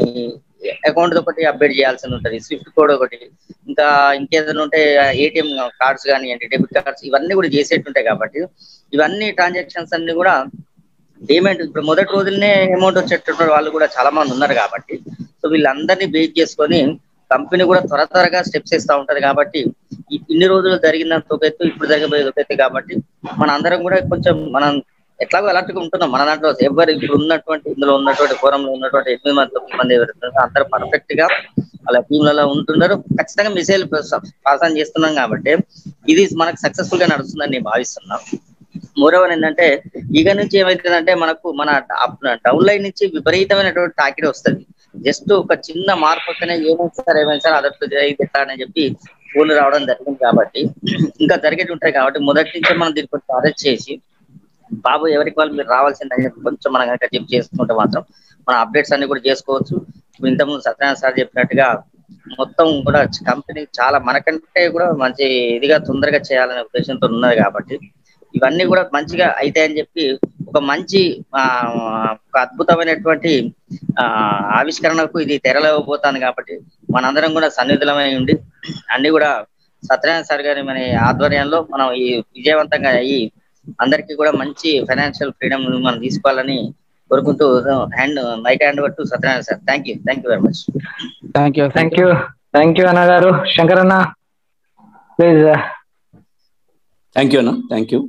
అకౌంట్ ఒకటి అప్డేట్ చేయాల్సి ఉంటుంది స్విఫ్ట్ కోడ్ ఒకటి ఇంకా ఇంకేదైనా ఉంటే ఏటీఎం కార్డ్స్ కానివ్వండి డెబిట్ కార్డ్స్ ఇవన్నీ కూడా చేసేటుంటాయి కాబట్టి ఇవన్నీ ట్రాన్సాక్షన్స్ అన్ని కూడా పేమెంట్ ఇప్పుడు మొదటి రోజులనే అమౌంట్ వచ్చేటటువంటి వాళ్ళు కూడా చాలా మంది ఉన్నారు కాబట్టి సో వీళ్ళందరినీ బేస్ చేసుకొని కంపెనీ కూడా త్వర త్వరగా స్టెప్స్ ఇస్తా ఉంటది కాబట్టి ఈ ఇన్ని రోజులు జరిగినంత ఒక ఎత్తు ఇప్పుడు జరగబోయేది ఒక ఎత్తు కాబట్టి మన అందరం కూడా కొంచెం మనం ఎట్లాగో అలర్ట్ గా ఉంటున్నాం మన దాంట్లో ఎవరు ఇప్పుడు ఉన్నటువంటి ఇందులో ఉన్నటువంటి ఫోరంలో ఉన్నటువంటి ఎనిమిది మంది తొమ్మిది మంది ఎవరు ఉన్నారో అందరూ పర్ఫెక్ట్ గా వాళ్ళ టీంలలో ఉంటున్నారు ఖచ్చితంగా మిసైల్ పాస్ ఆన్ చేస్తున్నాం కాబట్టి ఇది మనకు సక్సెస్ఫుల్ గా నడుస్తుందని నేను భావిస్తున్నాను మోరవర్ ఏంటంటే ఇక నుంచి ఏమైతుందంటే మనకు మన డౌన్ లైన్ నుంచి విపరీతమైనటువంటి తాకిడి వస్తుంది జస్ట్ ఒక చిన్న మార్పు వస్తేనే ఏమైంది సార్ ఏమైంది సార్ అదట్టు జరిగింది ఎట్లా అని చెప్పి ఫోన్ రావడం జరిగింది కాబట్టి ఇంకా జరిగేది ఉంటాయి కాబట్టి మొదటి నుంచే మనం దీన్ని కొంచెం అరెస్ట్ చేసి బాబు ఎవరికి వాళ్ళు మీరు రావాల్సిందని చెప్పి కొంచెం మనం కనుక చెప్పి చేసుకుంటే మాత్రం మన అప్డేట్స్ అన్ని కూడా చేసుకోవచ్చు ఇప్పుడు ఇంతకుముందు సత్యనారాయణ సార్ చెప్పినట్టుగా మొత్తం కూడా కంపెనీ చాలా మనకంటే కూడా మంచి ఇదిగా తొందరగా చేయాలనే ఉద్దేశంతో ఉన్నది కాబట్టి ఇవన్నీ కూడా మంచిగా అయితాయని చెప్పి ఒక మంచి ఆ ఒక అద్భుతమైనటువంటి ఆ ఆవిష్కరణకు ఇది తెరలేకపోతాను కాబట్టి మనందరం కూడా సన్నిధులమై ఉండి అన్ని కూడా సత్యనారాయణ సార్ గారి మన ఆధ్వర్యంలో మనం ఈ విజయవంతంగా అయ్యి అందరికీ కూడా మంచి ఫైనాన్షియల్ ఫ్రీడమ్ మనం తీసుకోవాలని కోరుకుంటూ హ్యాండ్ మైక్ హ్యాండ్ పట్టు Satyanarayana sir thank you thank you very much thank you thank you thank you అన్న గారు శంకర్ అన్న ప్లీజ్ థ్యాంక్ యూ అన్న థ్యాంక్ యూ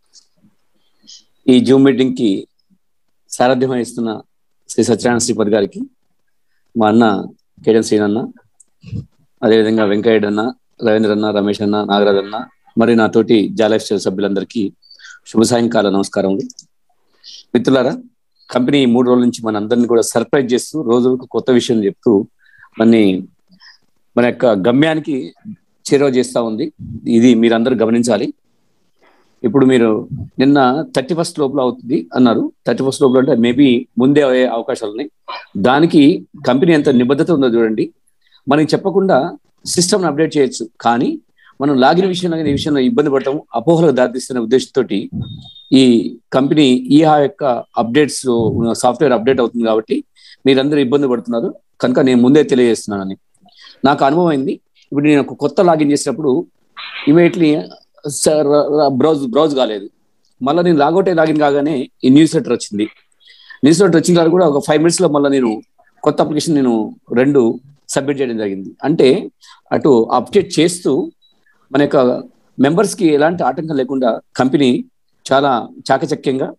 ఈ జూమ్ మీటింగ్ కి సారథ్యం వహిస్తున్న శ్రీ సత్యనారాయణ శ్రీపతి గారికి మా అన్న కేడెన్ శ్రీన్ అన్న అదేవిధంగా వెంకయ్య అన్న రవీంద్ర అన్న రమేష్ అన్న నాగరాజ్ అన్న మరి నా తోటి జాలైఫ్ సభ్యులందరికీ శుభ సాయంకాల నమస్కారములు మిత్రులారా కంపెనీ మూడు రోజుల నుంచి మన అందరినీ కూడా సర్ప్రైజ్ చేస్తూ రోజులకు కొత్త విషయం చెప్తూ మన మన యొక్క గమ్యానికి చేరువ చేస్తా ఉంది ఇది మీరందరూ గమనించాలి ఇప్పుడు మీరు నిన్న థర్టీ ఫస్ట్ లోపల అవుతుంది అన్నారు థర్టీ ఫస్ట్ లోపల అంటే మేబీ ముందే అయ్యే అవకాశాలు ఉన్నాయి దానికి కంపెనీ ఎంత నిబద్ధత ఉందో చూడండి మనకి చెప్పకుండా సిస్టమ్ అప్డేట్ చేయొచ్చు కానీ మనం లాగిన విషయంలో ఈ విషయంలో ఇబ్బంది పడటం అపోహలకు దారితీస్తున్న ఉద్దేశంతో ఈ కంపెనీ ఈ ఆ యొక్క అప్డేట్స్ సాఫ్ట్వేర్ అప్డేట్ అవుతుంది కాబట్టి మీరందరూ ఇబ్బంది పడుతున్నారు కనుక నేను ముందే తెలియజేస్తున్నానని నాకు అనుభవం అయింది ఇప్పుడు నేను ఒక కొత్త లాగిన్ చేసినప్పుడు ఇమీడియట్లీ బ్రౌజ్ బ్రౌజ్ కాలేదు మళ్ళీ నేను లాగౌట్ అయి లాగిన్ కాగానే ఈ న్యూస్ లెటర్ వచ్చింది న్యూస్ లెటర్ వచ్చిన తర్వాత కూడా ఒక ఫైవ్ మినిట్స్ లో మళ్ళీ నేను కొత్త అప్లికేషన్ నేను రెండు సబ్మిట్ చేయడం జరిగింది అంటే అటు అప్డేట్ చేస్తూ మన యొక్క members కి ఎలాంటి ఆటంకం లేకుండా కంపెనీ చాలా చాకచక్యంగా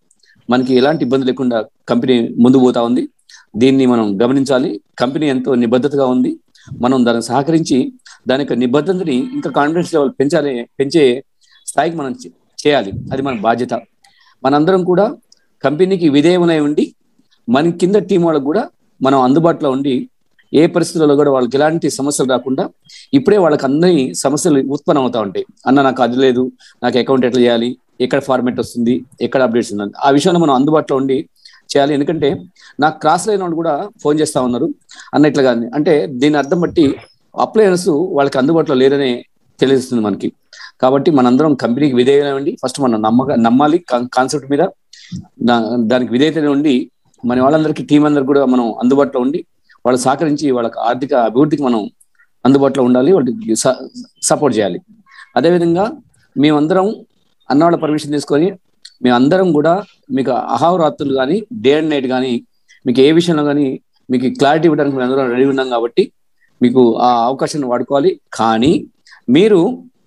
మనకి ఎలాంటి ఇబ్బంది లేకుండా కంపెనీ ముందు పోతా ఉంది దీన్ని మనం గమనించాలి కంపెనీ ఎంతో నిబద్ధతగా ఉంది మనం దానికి సహకరించి దాని యొక్క నిబద్ధతని ఇంకా కాన్ఫిడెన్స్ లెవెల్ పెంచాలి పెంచే స్థాయికి మనం చే- చేయాలి అది మన బాధ్యత మనందరం కూడా కంపెనీకి విధేయమై ఉండి మన కింద టీం వాళ్ళకు కూడా మనం అందుబాటులో ఉండి ఏ పరిస్థితుల్లో కూడా వాళ్ళకి ఎలాంటి సమస్యలు రాకుండా ఇప్పుడే వాళ్ళకి అన్ని సమస్యలు ఉత్పన్నం అవుతా ఉంటాయి అన్న నాకు అది లేదు నాకు అకౌంట్ ఎట్లా చేయాలి ఎక్కడ ఫార్మేట్ వస్తుంది ఎక్కడ అప్డేట్స్ ఉంది ఆ విషయంలో మనం అందుబాటులో ఉండి చేయాలి ఎందుకంటే నాకు క్రాస్ లైన్ వాళ్ళు కూడా ఫోన్ చేస్తా ఉన్నారు అన్న ఇట్లా కానీ అంటే దీని అర్థం బట్టి అప్లయన్స్ వాళ్ళకి అందుబాటులో లేరనే తెలియజేస్తుంది మనకి కాబట్టి మనందరం కంపెనీకి విధేయమండి ఫస్ట్ మనం నమ్మక నమ్మాలి కాన్సెప్ట్ మీద దా- దానికి విధేయత ఉండి మన వాళ్ళందరికీ టీం అందరికి కూడా మనం అందుబాటులో ఉండి వాళ్ళు సహకరించి వాళ్ళకి ఆర్థిక అభివృద్ధికి మనం అందుబాటులో ఉండాలి వాళ్ళకి సపోర్ట్ చేయాలి అదేవిధంగా మేమందరం అన్నవాళ్ళ పర్మిషన్ తీసుకొని మేమందరం కూడా మీకు అహావరాత్రులు కానీ డే అండ్ నైట్ కానీ మీకు ఏ విషయంలో కానీ మీకు క్లారిటీ ఇవ్వడానికి మేము అందరం రెడీ ఉన్నాం కాబట్టి మీకు ఆ అవకాశాన్ని వాడుకోవాలి కానీ మీరు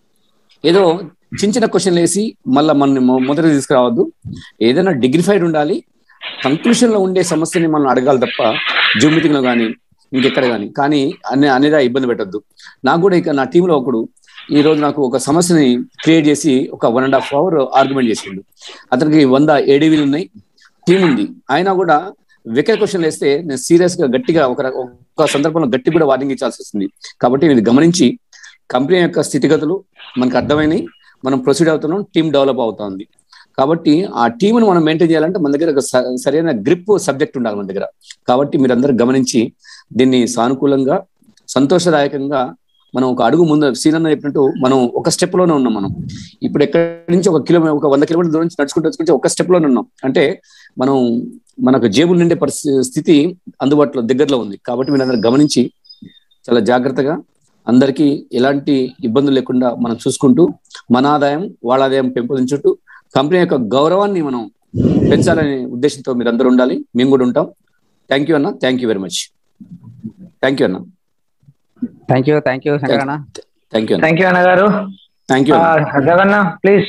ఏదో చిన్న చిన్న క్వశ్చన్లు వేసి మళ్ళీ మన మొదటి తీసుకురావద్దు ఏదైనా డిగ్నిఫైడ్ ఉండాలి కంక్లూషన్ లో ఉండే సమస్యని మనం అడగాలి తప్ప జూమ్ మీటింగ్ లో కానీ ఇంకెక్కడ కానీ కానీ అనే అనేది ఇబ్బంది పెట్టద్దు నాకు కూడా ఇక నా టీంలో ఒకడు ఈ రోజు నాకు ఒక సమస్యని క్రియేట్ చేసి ఒక one and half hour argument చేసిండు అతనికి వంద ఏడీవీలు ఉన్నాయి టీం ఉంది అయినా కూడా వికెట్ క్వశ్చన్ వేస్తే నేను సీరియస్ గా గట్టిగా ఒక ఒక సందర్భంలో గట్టి కూడా వార్నింగ్ ఇచ్చాల్సి వస్తుంది కాబట్టి ఇది గమనించి కంపెనీ యొక్క స్థితిగతులు మనకు అర్థమైనవి మనం ప్రొసీడ్ అవుతున్నాం టీం డెవలప్ అవుతుంది కాబట్టి ఆ టీంను మనం మెయింటైన్ చేయాలంటే మన దగ్గర ఒక స- సరైన గ్రిప్ సబ్జెక్ట్ ఉండాలి మన దగ్గర కాబట్టి మీరందరూ గమనించి దీన్ని సానుకూలంగా సంతోషదాయకంగా మనం ఒక అడుగు ముందు సీనన్న చెప్పినట్టు మనం ఒక స్టెప్ లోనే ఉన్నాం మనం ఇప్పుడు ఎక్కడి నుంచి ఒక కిలోమీటర్ ఒక వంద కిలోమీటర్ దూరం నుంచి నడుచుకుంటూ నడుచుకుంటే ఒక స్టెప్ లోనే ఉన్నాం అంటే మనం మనకు జేబులు నిండే పరిస్థితి స్థితి అందుబాటులో దగ్గరలో ఉంది కాబట్టి మీరందరూ గమనించి చాలా జాగ్రత్తగా అందరికీ ఎలాంటి ఇబ్బందులు లేకుండా మనం చూసుకుంటూ మన ఆదాయం వాళ్ళ ఆదాయం పెంపొందించుతూ కంపెనీ యొక్క గౌరవాన్ని మనం పెంచాలనే ఉద్దేశంతో మీరు అందరూ ఉండాలి మేము కూడా ఉంటాం థ్యాంక్ యూ అన్న thank you very much thank you అన్న థ్యాంక్ యూ థ్యాంక్ యూ శంకరన్న థ్యాంక్ యూ అన్న థ్యాంక్ యూ అన్న గారు థ్యాంక్ యూ అన్న జగన్న ప్లీజ్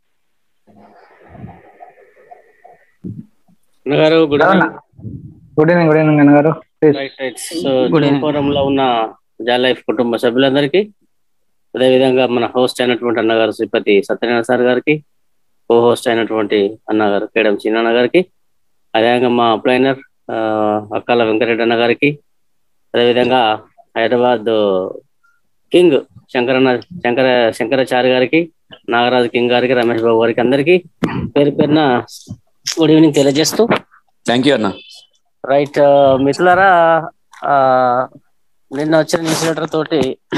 గారు గుడ్ జగన్న గుడ్ ఈవినింగ్ గుడ్ ఈవినింగ్ అన్న గారు please right right so Good evening. జూన్పురంలో ఉన్న జాల్ లైఫ్ కుటుంబ సభ్యులందరికీ అదేవిధంగా మన హోస్ట్ అయినటువంటి అన్నగారు శ్రీపతి సత్యనారాయణ సార్ గారికి కో హోస్ట్ అయినటువంటి అన్నగారు కేడం చిన్న గారికి అదేవిధంగా మా అప్లైనర్ అక్కాల వెంకటరెడ్డి అన్న గారికి అదేవిధంగా హైదరాబాద్ కింగ్ శంకరన్న శంకర శంకరాచార్య గారికి నాగరాజు కింగ్ గారికి రమేష్ బాబు గారికి అందరికీ పేరు పేరున గుడ్ ఈవినింగ్ తెలియజేస్తూ థ్యాంక్ యూ అన్న రైట్ మిత్రులారా ఆ, నిన్న వచ్చిన న్యూస్ లెటర్ తోటి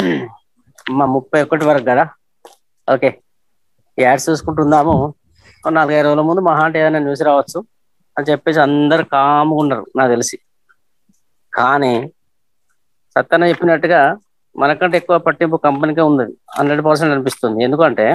మా ముప్పై ఒకటి వరకు కదా ఓకే యాడ్స్ చూసుకుంటుందాము ఒక నాలుగైదు రోజుల ముందు మహా అంటే ఏదైనా న్యూస్ రావచ్చు అని చెప్పేసి అందరు కాముగా ఉన్నారు నాకు తెలిసి కానీ సత్తన్న చెప్పినట్టుగా మనకంటే ఎక్కువ పట్టింపు కంపెనీకే ఉంది హండ్రెడ్ పర్సెంట్ అనిపిస్తుంది ఎందుకంటే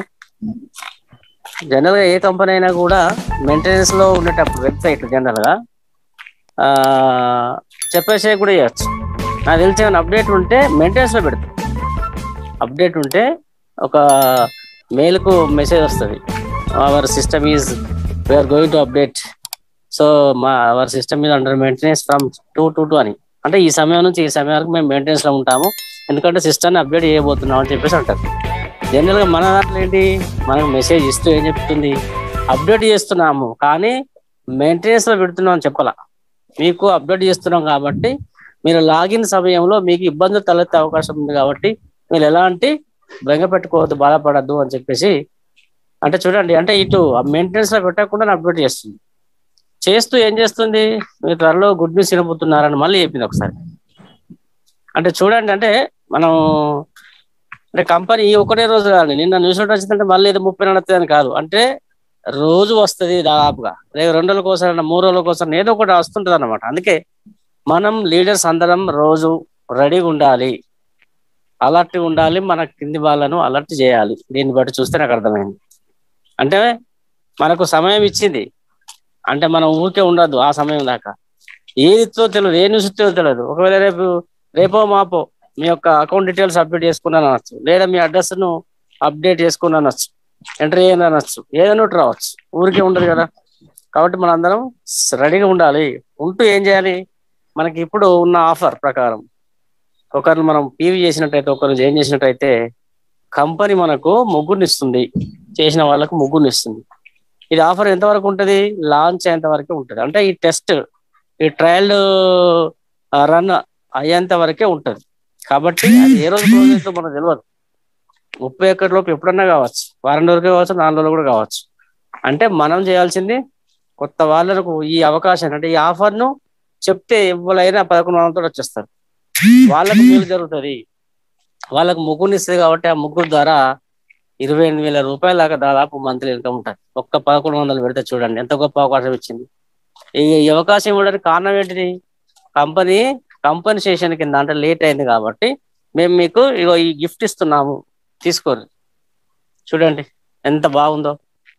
జనరల్ గా ఏ కంపెనీ అయినా కూడా మెయింటెనెన్స్ లో ఉండేటప్పుడు వెబ్సైట్ జనరల్ గా ఆ చెప్పేసే కూడా చేయొచ్చు నాకు తెలిసి ఏమైనా అప్డేట్ ఉంటే మెయింటెనెన్స్ లో పెడతాం అప్డేట్ ఉంటే ఒక మెయిల్ కు మెసేజ్ వస్తుంది our system is we're going to update so మా our system is under maintenance from two to two అని అంటే ఈ సమయం నుంచి ఈ సమయం వరకు మేము మెయింటెనెన్స్ లో ఉంటాము ఎందుకంటే సిస్టమ్ అప్డేట్ చేయబోతున్నాం అని చెప్పేసి అంటారు జనరల్ గా మన దాంట్లో ఏంటి మనకు మెసేజ్ ఇస్తూ ఏం చెప్తుంది అప్డేట్ చేస్తున్నాము కానీ మెయింటెనెన్స్ లో పెడుతున్నాం అని చెప్పాల మీకు అప్డేట్ చేస్తున్నాం కాబట్టి మీరు లాగిన్ సమయంలో మీకు ఇబ్బందులు తలెత్తే అవకాశం ఉంది కాబట్టి మీరు ఎలాంటి బెంగ పెట్టుకోవద్దు బాధపడద్దు అని చెప్పేసి అంటే చూడండి అంటే ఇటు మెయింటెనెన్స్ లో పెట్టకుండా అప్డేట్ చేస్తుంది చేస్తూ ఏం చేస్తుంది మీరు త్వరలో గుడ్ న్యూస్ వినబోతున్నారని మళ్ళీ చెప్పింది ఒకసారి అంటే చూడండి అంటే మనం అంటే కంపెనీ ఈ ఒకటే రోజు కాదు నిన్న న్యూస్ ఒకటి వచ్చిందంటే మళ్ళీ ఇది ముప్పై నడుస్తుంది అని కాదు అంటే రోజు వస్తుంది దాదాపుగా రేపు రెండు రోజుల కోసం మూడు రోజుల కోసం ఏదో ఒకటి వస్తుంటది అనమాట అందుకే మనం లీడర్స్ అందరం రోజు రెడీగా ఉండాలి అలర్ట్ ఉండాలి మన కింది వాళ్ళను అలర్ట్ చేయాలి దీన్ని బట్టి చూస్తే నాకు అర్థమైంది అంటే మనకు సమయం ఇచ్చింది అంటే మనం ఊరికే ఉండద్దు ఆ సమయం దాకా ఏదితో తెలియదు ఏ న్యూస్ తెలియదు ఒకవేళ రేపు రేపో మాపో మీ యొక్క అకౌంట్ డీటెయిల్స్ అప్డేట్ చేసుకున్నాను అనొచ్చు లేదా మీ అడ్రస్ ను అప్డేట్ చేసుకున్నాను అనొచ్చు ఎంటర్ చేయండి అనొచ్చు ఏదైనా ఒకటి రావచ్చు ఊరికే ఉండదు కదా కాబట్టి మనందరం రెడీగా ఉండాలి ఉంటూ ఏం చేయాలి మనకి ఇప్పుడు ఉన్న ఆఫర్ ప్రకారం ఒకరిని మనం పీవీ చేసినట్టయితే ఒకరు ఏం చేసినట్టయితే కంపెనీ మనకు ముగ్గురిని ఇస్తుంది చేసిన వాళ్ళకు ముగ్గురిని ఇస్తుంది ఇది ఆఫర్ ఎంతవరకు ఉంటుంది లాంచ్ అయ్యేంత వరకే ఉంటుంది అంటే ఈ టెస్ట్ ఈ ట్రయల్ రన్ అయ్యేంత వరకే ఉంటుంది కాబట్టి అది ఏ రోజు క్లోజ్ అవుతుందో మనకు తెలియదు ముప్పై ఒక్కటి లోపు ఎప్పుడన్నా కావచ్చు వారం రోజులకే కావచ్చు నాలుగు రోజులు కూడా కావచ్చు అంటే మనం చేయాల్సింది కొత్త వాళ్ళకు ఈ అవకాశాన్ని అంటే ఈ ఆఫర్ ను చెప్తే ఎవరైనా పదకొండు వందలతో వచ్చేస్తారు వాళ్ళకు మేలు జరుగుతుంది వాళ్ళకు ముగ్గురు ఇస్తుంది కాబట్టి ఆ ముగ్గురు ద్వారా ఇరవై ఎనిమిది వేల రూపాయల దాకా దాదాపు మంత్లీ ఇన్కమ్ ఉంటుంది ఒక్క పదకొండు వందలు పెడితే చూడండి ఎంత గొప్ప అవకాశం ఇచ్చింది ఈ ఈ అవకాశం ఇవ్వడానికి కారణం ఏంటిది కంపెనీ కంపెన్సేషన్ కింద అంటే లేట్ అయింది కాబట్టి మేము మీకు ఇగో ఈ గిఫ్ట్ ఇస్తున్నాము తీసుకోరు చూడండి ఎంత బాగుందో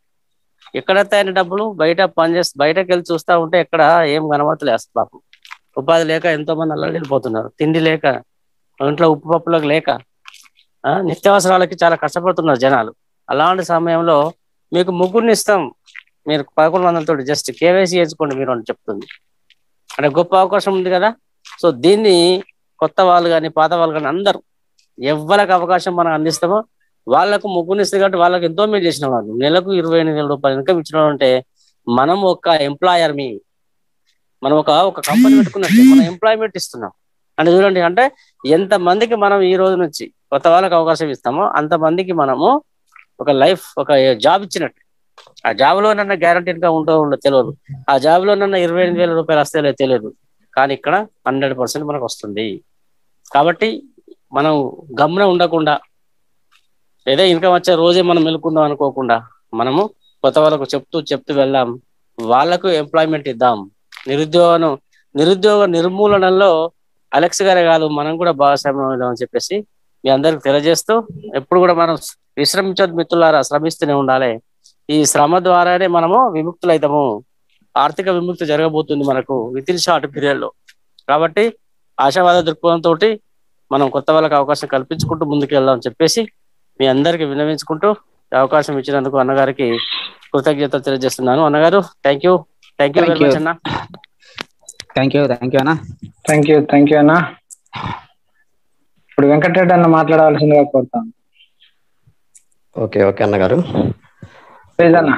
ఎక్కడ అయిన డబ్బులు బయట పనిచేస్తే బయటకు వెళ్ళి చూస్తా ఉంటే ఎక్కడ ఏం కనబడతలేదు పాపం ఉపాధి లేక ఎంతో మంది అల్లడి వెళ్ళిపోతున్నారు తిండి లేక ఇంట్లో ఉప్పు పప్పులకు లేక ఆ, నిత్యావసరాలకి చాలా కష్టపడుతున్నారు జనాలు అలాంటి సమయంలో మీకు ముగ్గురిని ఇస్తాం మీరు పదకొండు వందలతో జస్ట్ కేవైసీ చేసుకోండి మీరు అని చెప్తుంది అంటే గొప్ప అవకాశం ఉంది కదా సో దీన్ని కొత్త వాళ్ళు కానీ పాత వాళ్ళు కానీ అందరూ ఎవరికి అవకాశం మనం అందిస్తామో వాళ్ళకు ముగ్గురిని ఇస్తే కాబట్టి వాళ్ళకి ఎంతో మేలు చేసిన వాళ్ళు నెలకు ఇరవై ఎనిమిది వేల రూపాయలు ఇన్కమ్ ఇచ్చిన వాళ్ళు అంటే మనం ఒక ఎంప్లాయర్ మీ మనం ఒక ఒక కంపెనీ పెట్టుకున్నట్టు మనం ఎంప్లాయ్మెంట్ ఇస్తున్నాం అంటే చూడండి అంటే ఎంత మందికి మనం ఈ రోజు నుంచి కొత్త వాళ్ళకి అవకాశం ఇస్తామో అంత మందికి మనము ఒక లైఫ్ ఒక జాబ్ ఇచ్చినట్టు ఆ జాబ్ లో నన్న గ్యారంటీడ్ గా ఉంటో ఉండో తెలియదు ఆ జాబ్ లో నన్న ఇరవై ఎనిమిది వేల రూపాయలు వస్తే లేదో తెలియదు కానీ ఇక్కడ హండ్రెడ్ పర్సెంట్ మనకు వస్తుంది కాబట్టి మనం గమనం ఉండకుండా ఏదో ఇన్కమ్ వచ్చే రోజే మనం మెలుకుందాం అనుకోకుండా మనము కొత్త వాళ్ళకు చెప్తూ చెప్తూ వెళ్దాం వాళ్ళకు ఎంప్లాయ్మెంట్ ఇద్దాం నిరుద్యోగం నిరుద్యోగ నిర్మూలనలో అలెక్స్ గారే కాదు మనం కూడా భాగస్వామ్యం అవుదాం అని చెప్పేసి మీ అందరికి తెలియజేస్తూ ఎప్పుడు కూడా మనం విశ్రమించొద్దు మిత్రులారా శ్రమిస్తూనే ఉండాలి ఈ శ్రమ ద్వారానే మనము విముక్తులైతాము ఆర్థిక విముక్తి జరగబోతుంది మనకు విత్ ఇన్ షార్ట్ పీరియడ్ లో కాబట్టి ఆశావాద దృక్పథంతో మనం కొత్త వాళ్ళకి అవకాశం కల్పించుకుంటూ ముందుకు వెళ్దాం అని చెప్పేసి మీ అందరికి విన్నవించుకుంటూ ఈ అవకాశం ఇచ్చినందుకు అన్నగారికి కృతజ్ఞతలు తెలియజేస్తున్నాను అన్నగారు thank you thank you very Thank you. Much అన్న థ్యాంక్ యూ థ్యాంక్ యూ అన్న థ్యాంక్ యూ థ్యాంక్ యూ అన్న ఇప్పుడు వెంకటరెడ్డి అన్న మాట్లాడవలసిందిగా కోరుతాను ఓకే ఓకే అన్నగారు ప్లీజ్ అన్న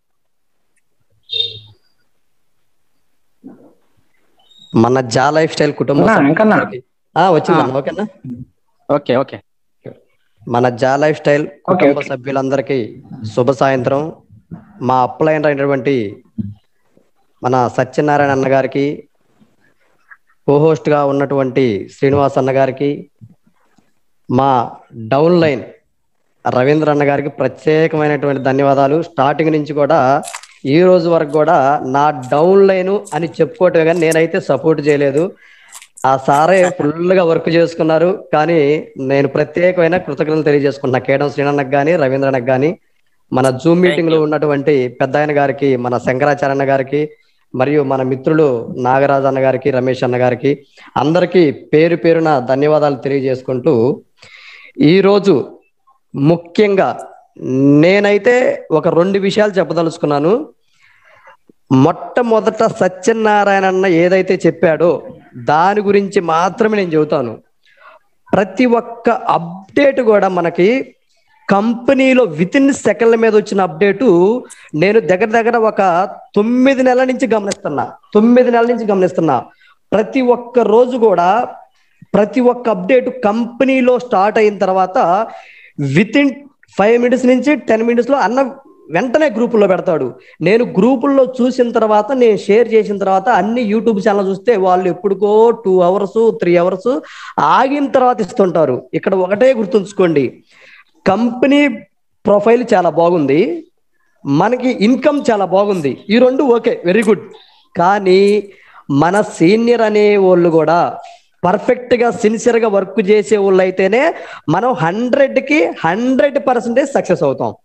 మన జా లైఫ్ స్టైల్ కుటుంబ అన్నా, సభ్యులందరికీ- ఇంకన్నా? ఆ, వచ్చిందన్న ఓకేనా ఓకే ఓకే మన జా లైఫ్ స్టైల్ కుటుంబ ఓకే. సభ్యులందరికీ శుభ సాయంత్రం మా అప్లైన్ అయినటువంటి మన సత్యనారాయణ అన్న గారికి కోహోస్ట్ గా ఉన్నటువంటి శ్రీనివాస్ అన్న గారికి మా డౌన్ లైన్ రవీంద్ర అన్న గారికి ప్రత్యేకమైనటువంటి ధన్యవాదాలు స్టార్టింగ్ నుంచి కూడా ఈ రోజు వరకు కూడా నా డౌన్ లైన్ అని చెప్పుకోవటమే కానీ నేనైతే సపోర్ట్ చేయలేదు ఆ సారే ఫుల్ గా వర్క్ చేసుకున్నారు కానీ నేను ప్రత్యేకమైన కృతజ్ఞతలు తెలియజేసుకున్నా కేడం శ్రీనన్నకు కానీ రవీంద్రనకు కానీ మన జూమ్ మీటింగ్ లో ఉన్నటువంటి పెద్ద ఆయన గారికి మన శంకరాచార్య గారికి మరియు మన మిత్రులు నాగరాజ్ అన్న గారికి రమేష్ అన్న గారికి అందరికీ పేరు పేరున ధన్యవాదాలు తెలియజేసుకుంటూ ఈరోజు ముఖ్యంగా నేనైతే ఒక రెండు విషయాలు చెప్పదలుచుకున్నాను మొట్టమొదట సత్యనారాయణ అన్న ఏదైతే చెప్పాడో దాని గురించి మాత్రమే నేను చెబుతాను ప్రతి ఒక్క అప్డేట్ కూడా మనకి కంపెనీలో విత్ ఇన్ సెకండ్ల మీద వచ్చిన అప్డేటు నేను దగ్గర దగ్గర ఒక తొమ్మిది నెలల నుంచి గమనిస్తున్నా తొమ్మిది నెలల నుంచి గమనిస్తున్నా ప్రతి ఒక్క రోజు కూడా ప్రతి ఒక్క అప్డేట్ కంపెనీలో స్టార్ట్ అయిన తర్వాత విత్ ఇన్ ఫైవ్ మినిట్స్ నుంచి టెన్ మినిట్స్ లో అన్న వెంటనే గ్రూపుల్లో పెడతాడు నేను గ్రూపుల్లో చూసిన తర్వాత నేను షేర్ చేసిన తర్వాత అన్ని యూట్యూబ్ ఛానల్ చూస్తే వాళ్ళు ఎప్పుడుకో టూ అవర్స్ త్రీ అవర్స్ ఆగిన తర్వాత ఇస్తుంటారు ఇక్కడ ఒకటే గుర్తుంచుకోండి కంపెనీ ప్రొఫైల్ చాలా బాగుంది మనకి ఇన్కమ్ చాలా బాగుంది ఈ రెండు ఓకే వెరీ గుడ్ కానీ మన సీనియర్ అనే వాళ్ళు కూడా పర్ఫెక్ట్ గా సిన్సియర్ గా వర్క్ చేసే వాళ్ళు అయితేనే మనం హండ్రెడ్ కి హండ్రెడ్ పర్సెంటేజ్ సక్సెస్ అవుతాం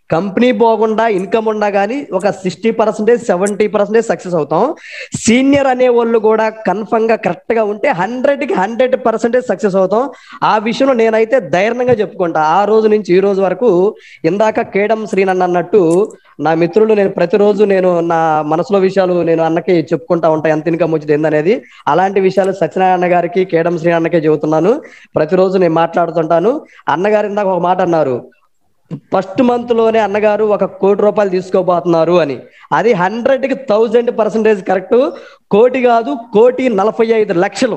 కంపెనీ పోకుండా ఇన్కమ్ ఉండా కానీ ఒక sixty percentage seventy percentage success అవుతాం సీనియర్ అనే వాళ్ళు కూడా కన్ఫర్మ్ గా కరెక్ట్ గా ఉంటే హండ్రెడ్ కి హండ్రెడ్ పర్సెంటేజ్ సక్సెస్ అవుతాం ఆ విషయంలో నేనైతే ధైర్యంగా చెప్పుకుంటా ఆ రోజు నుంచి ఈ రోజు వరకు ఇందాక కేడం శ్రీనన్న అన్నట్టు నా మిత్రులు నేను ప్రతిరోజు నేను నా మనసులో విషయాలు నేను అన్నకి చెప్పుకుంటా ఉంటా ఎంత ఇన్కమ్ వచ్చింది ఏందనేది అలాంటి విషయాలు సత్యనారాయణ గారికి కేడం శ్రీ అన్నకే చెబుతున్నాను ప్రతిరోజు నేను మాట్లాడుతుంటాను అన్నగారు ఇందాక ఒక మాట అన్నారు ఫస్ట్ మంత్ లోనే అన్నగారు ఒక కోటి రూపాయలు తీసుకోబోతున్నారు అని అది హండ్రెడ్ కి థౌజండ్ పర్సెంటేజ్ కరెక్ట్ కోటి కాదు కోటి నలభై ఐదు లక్షలు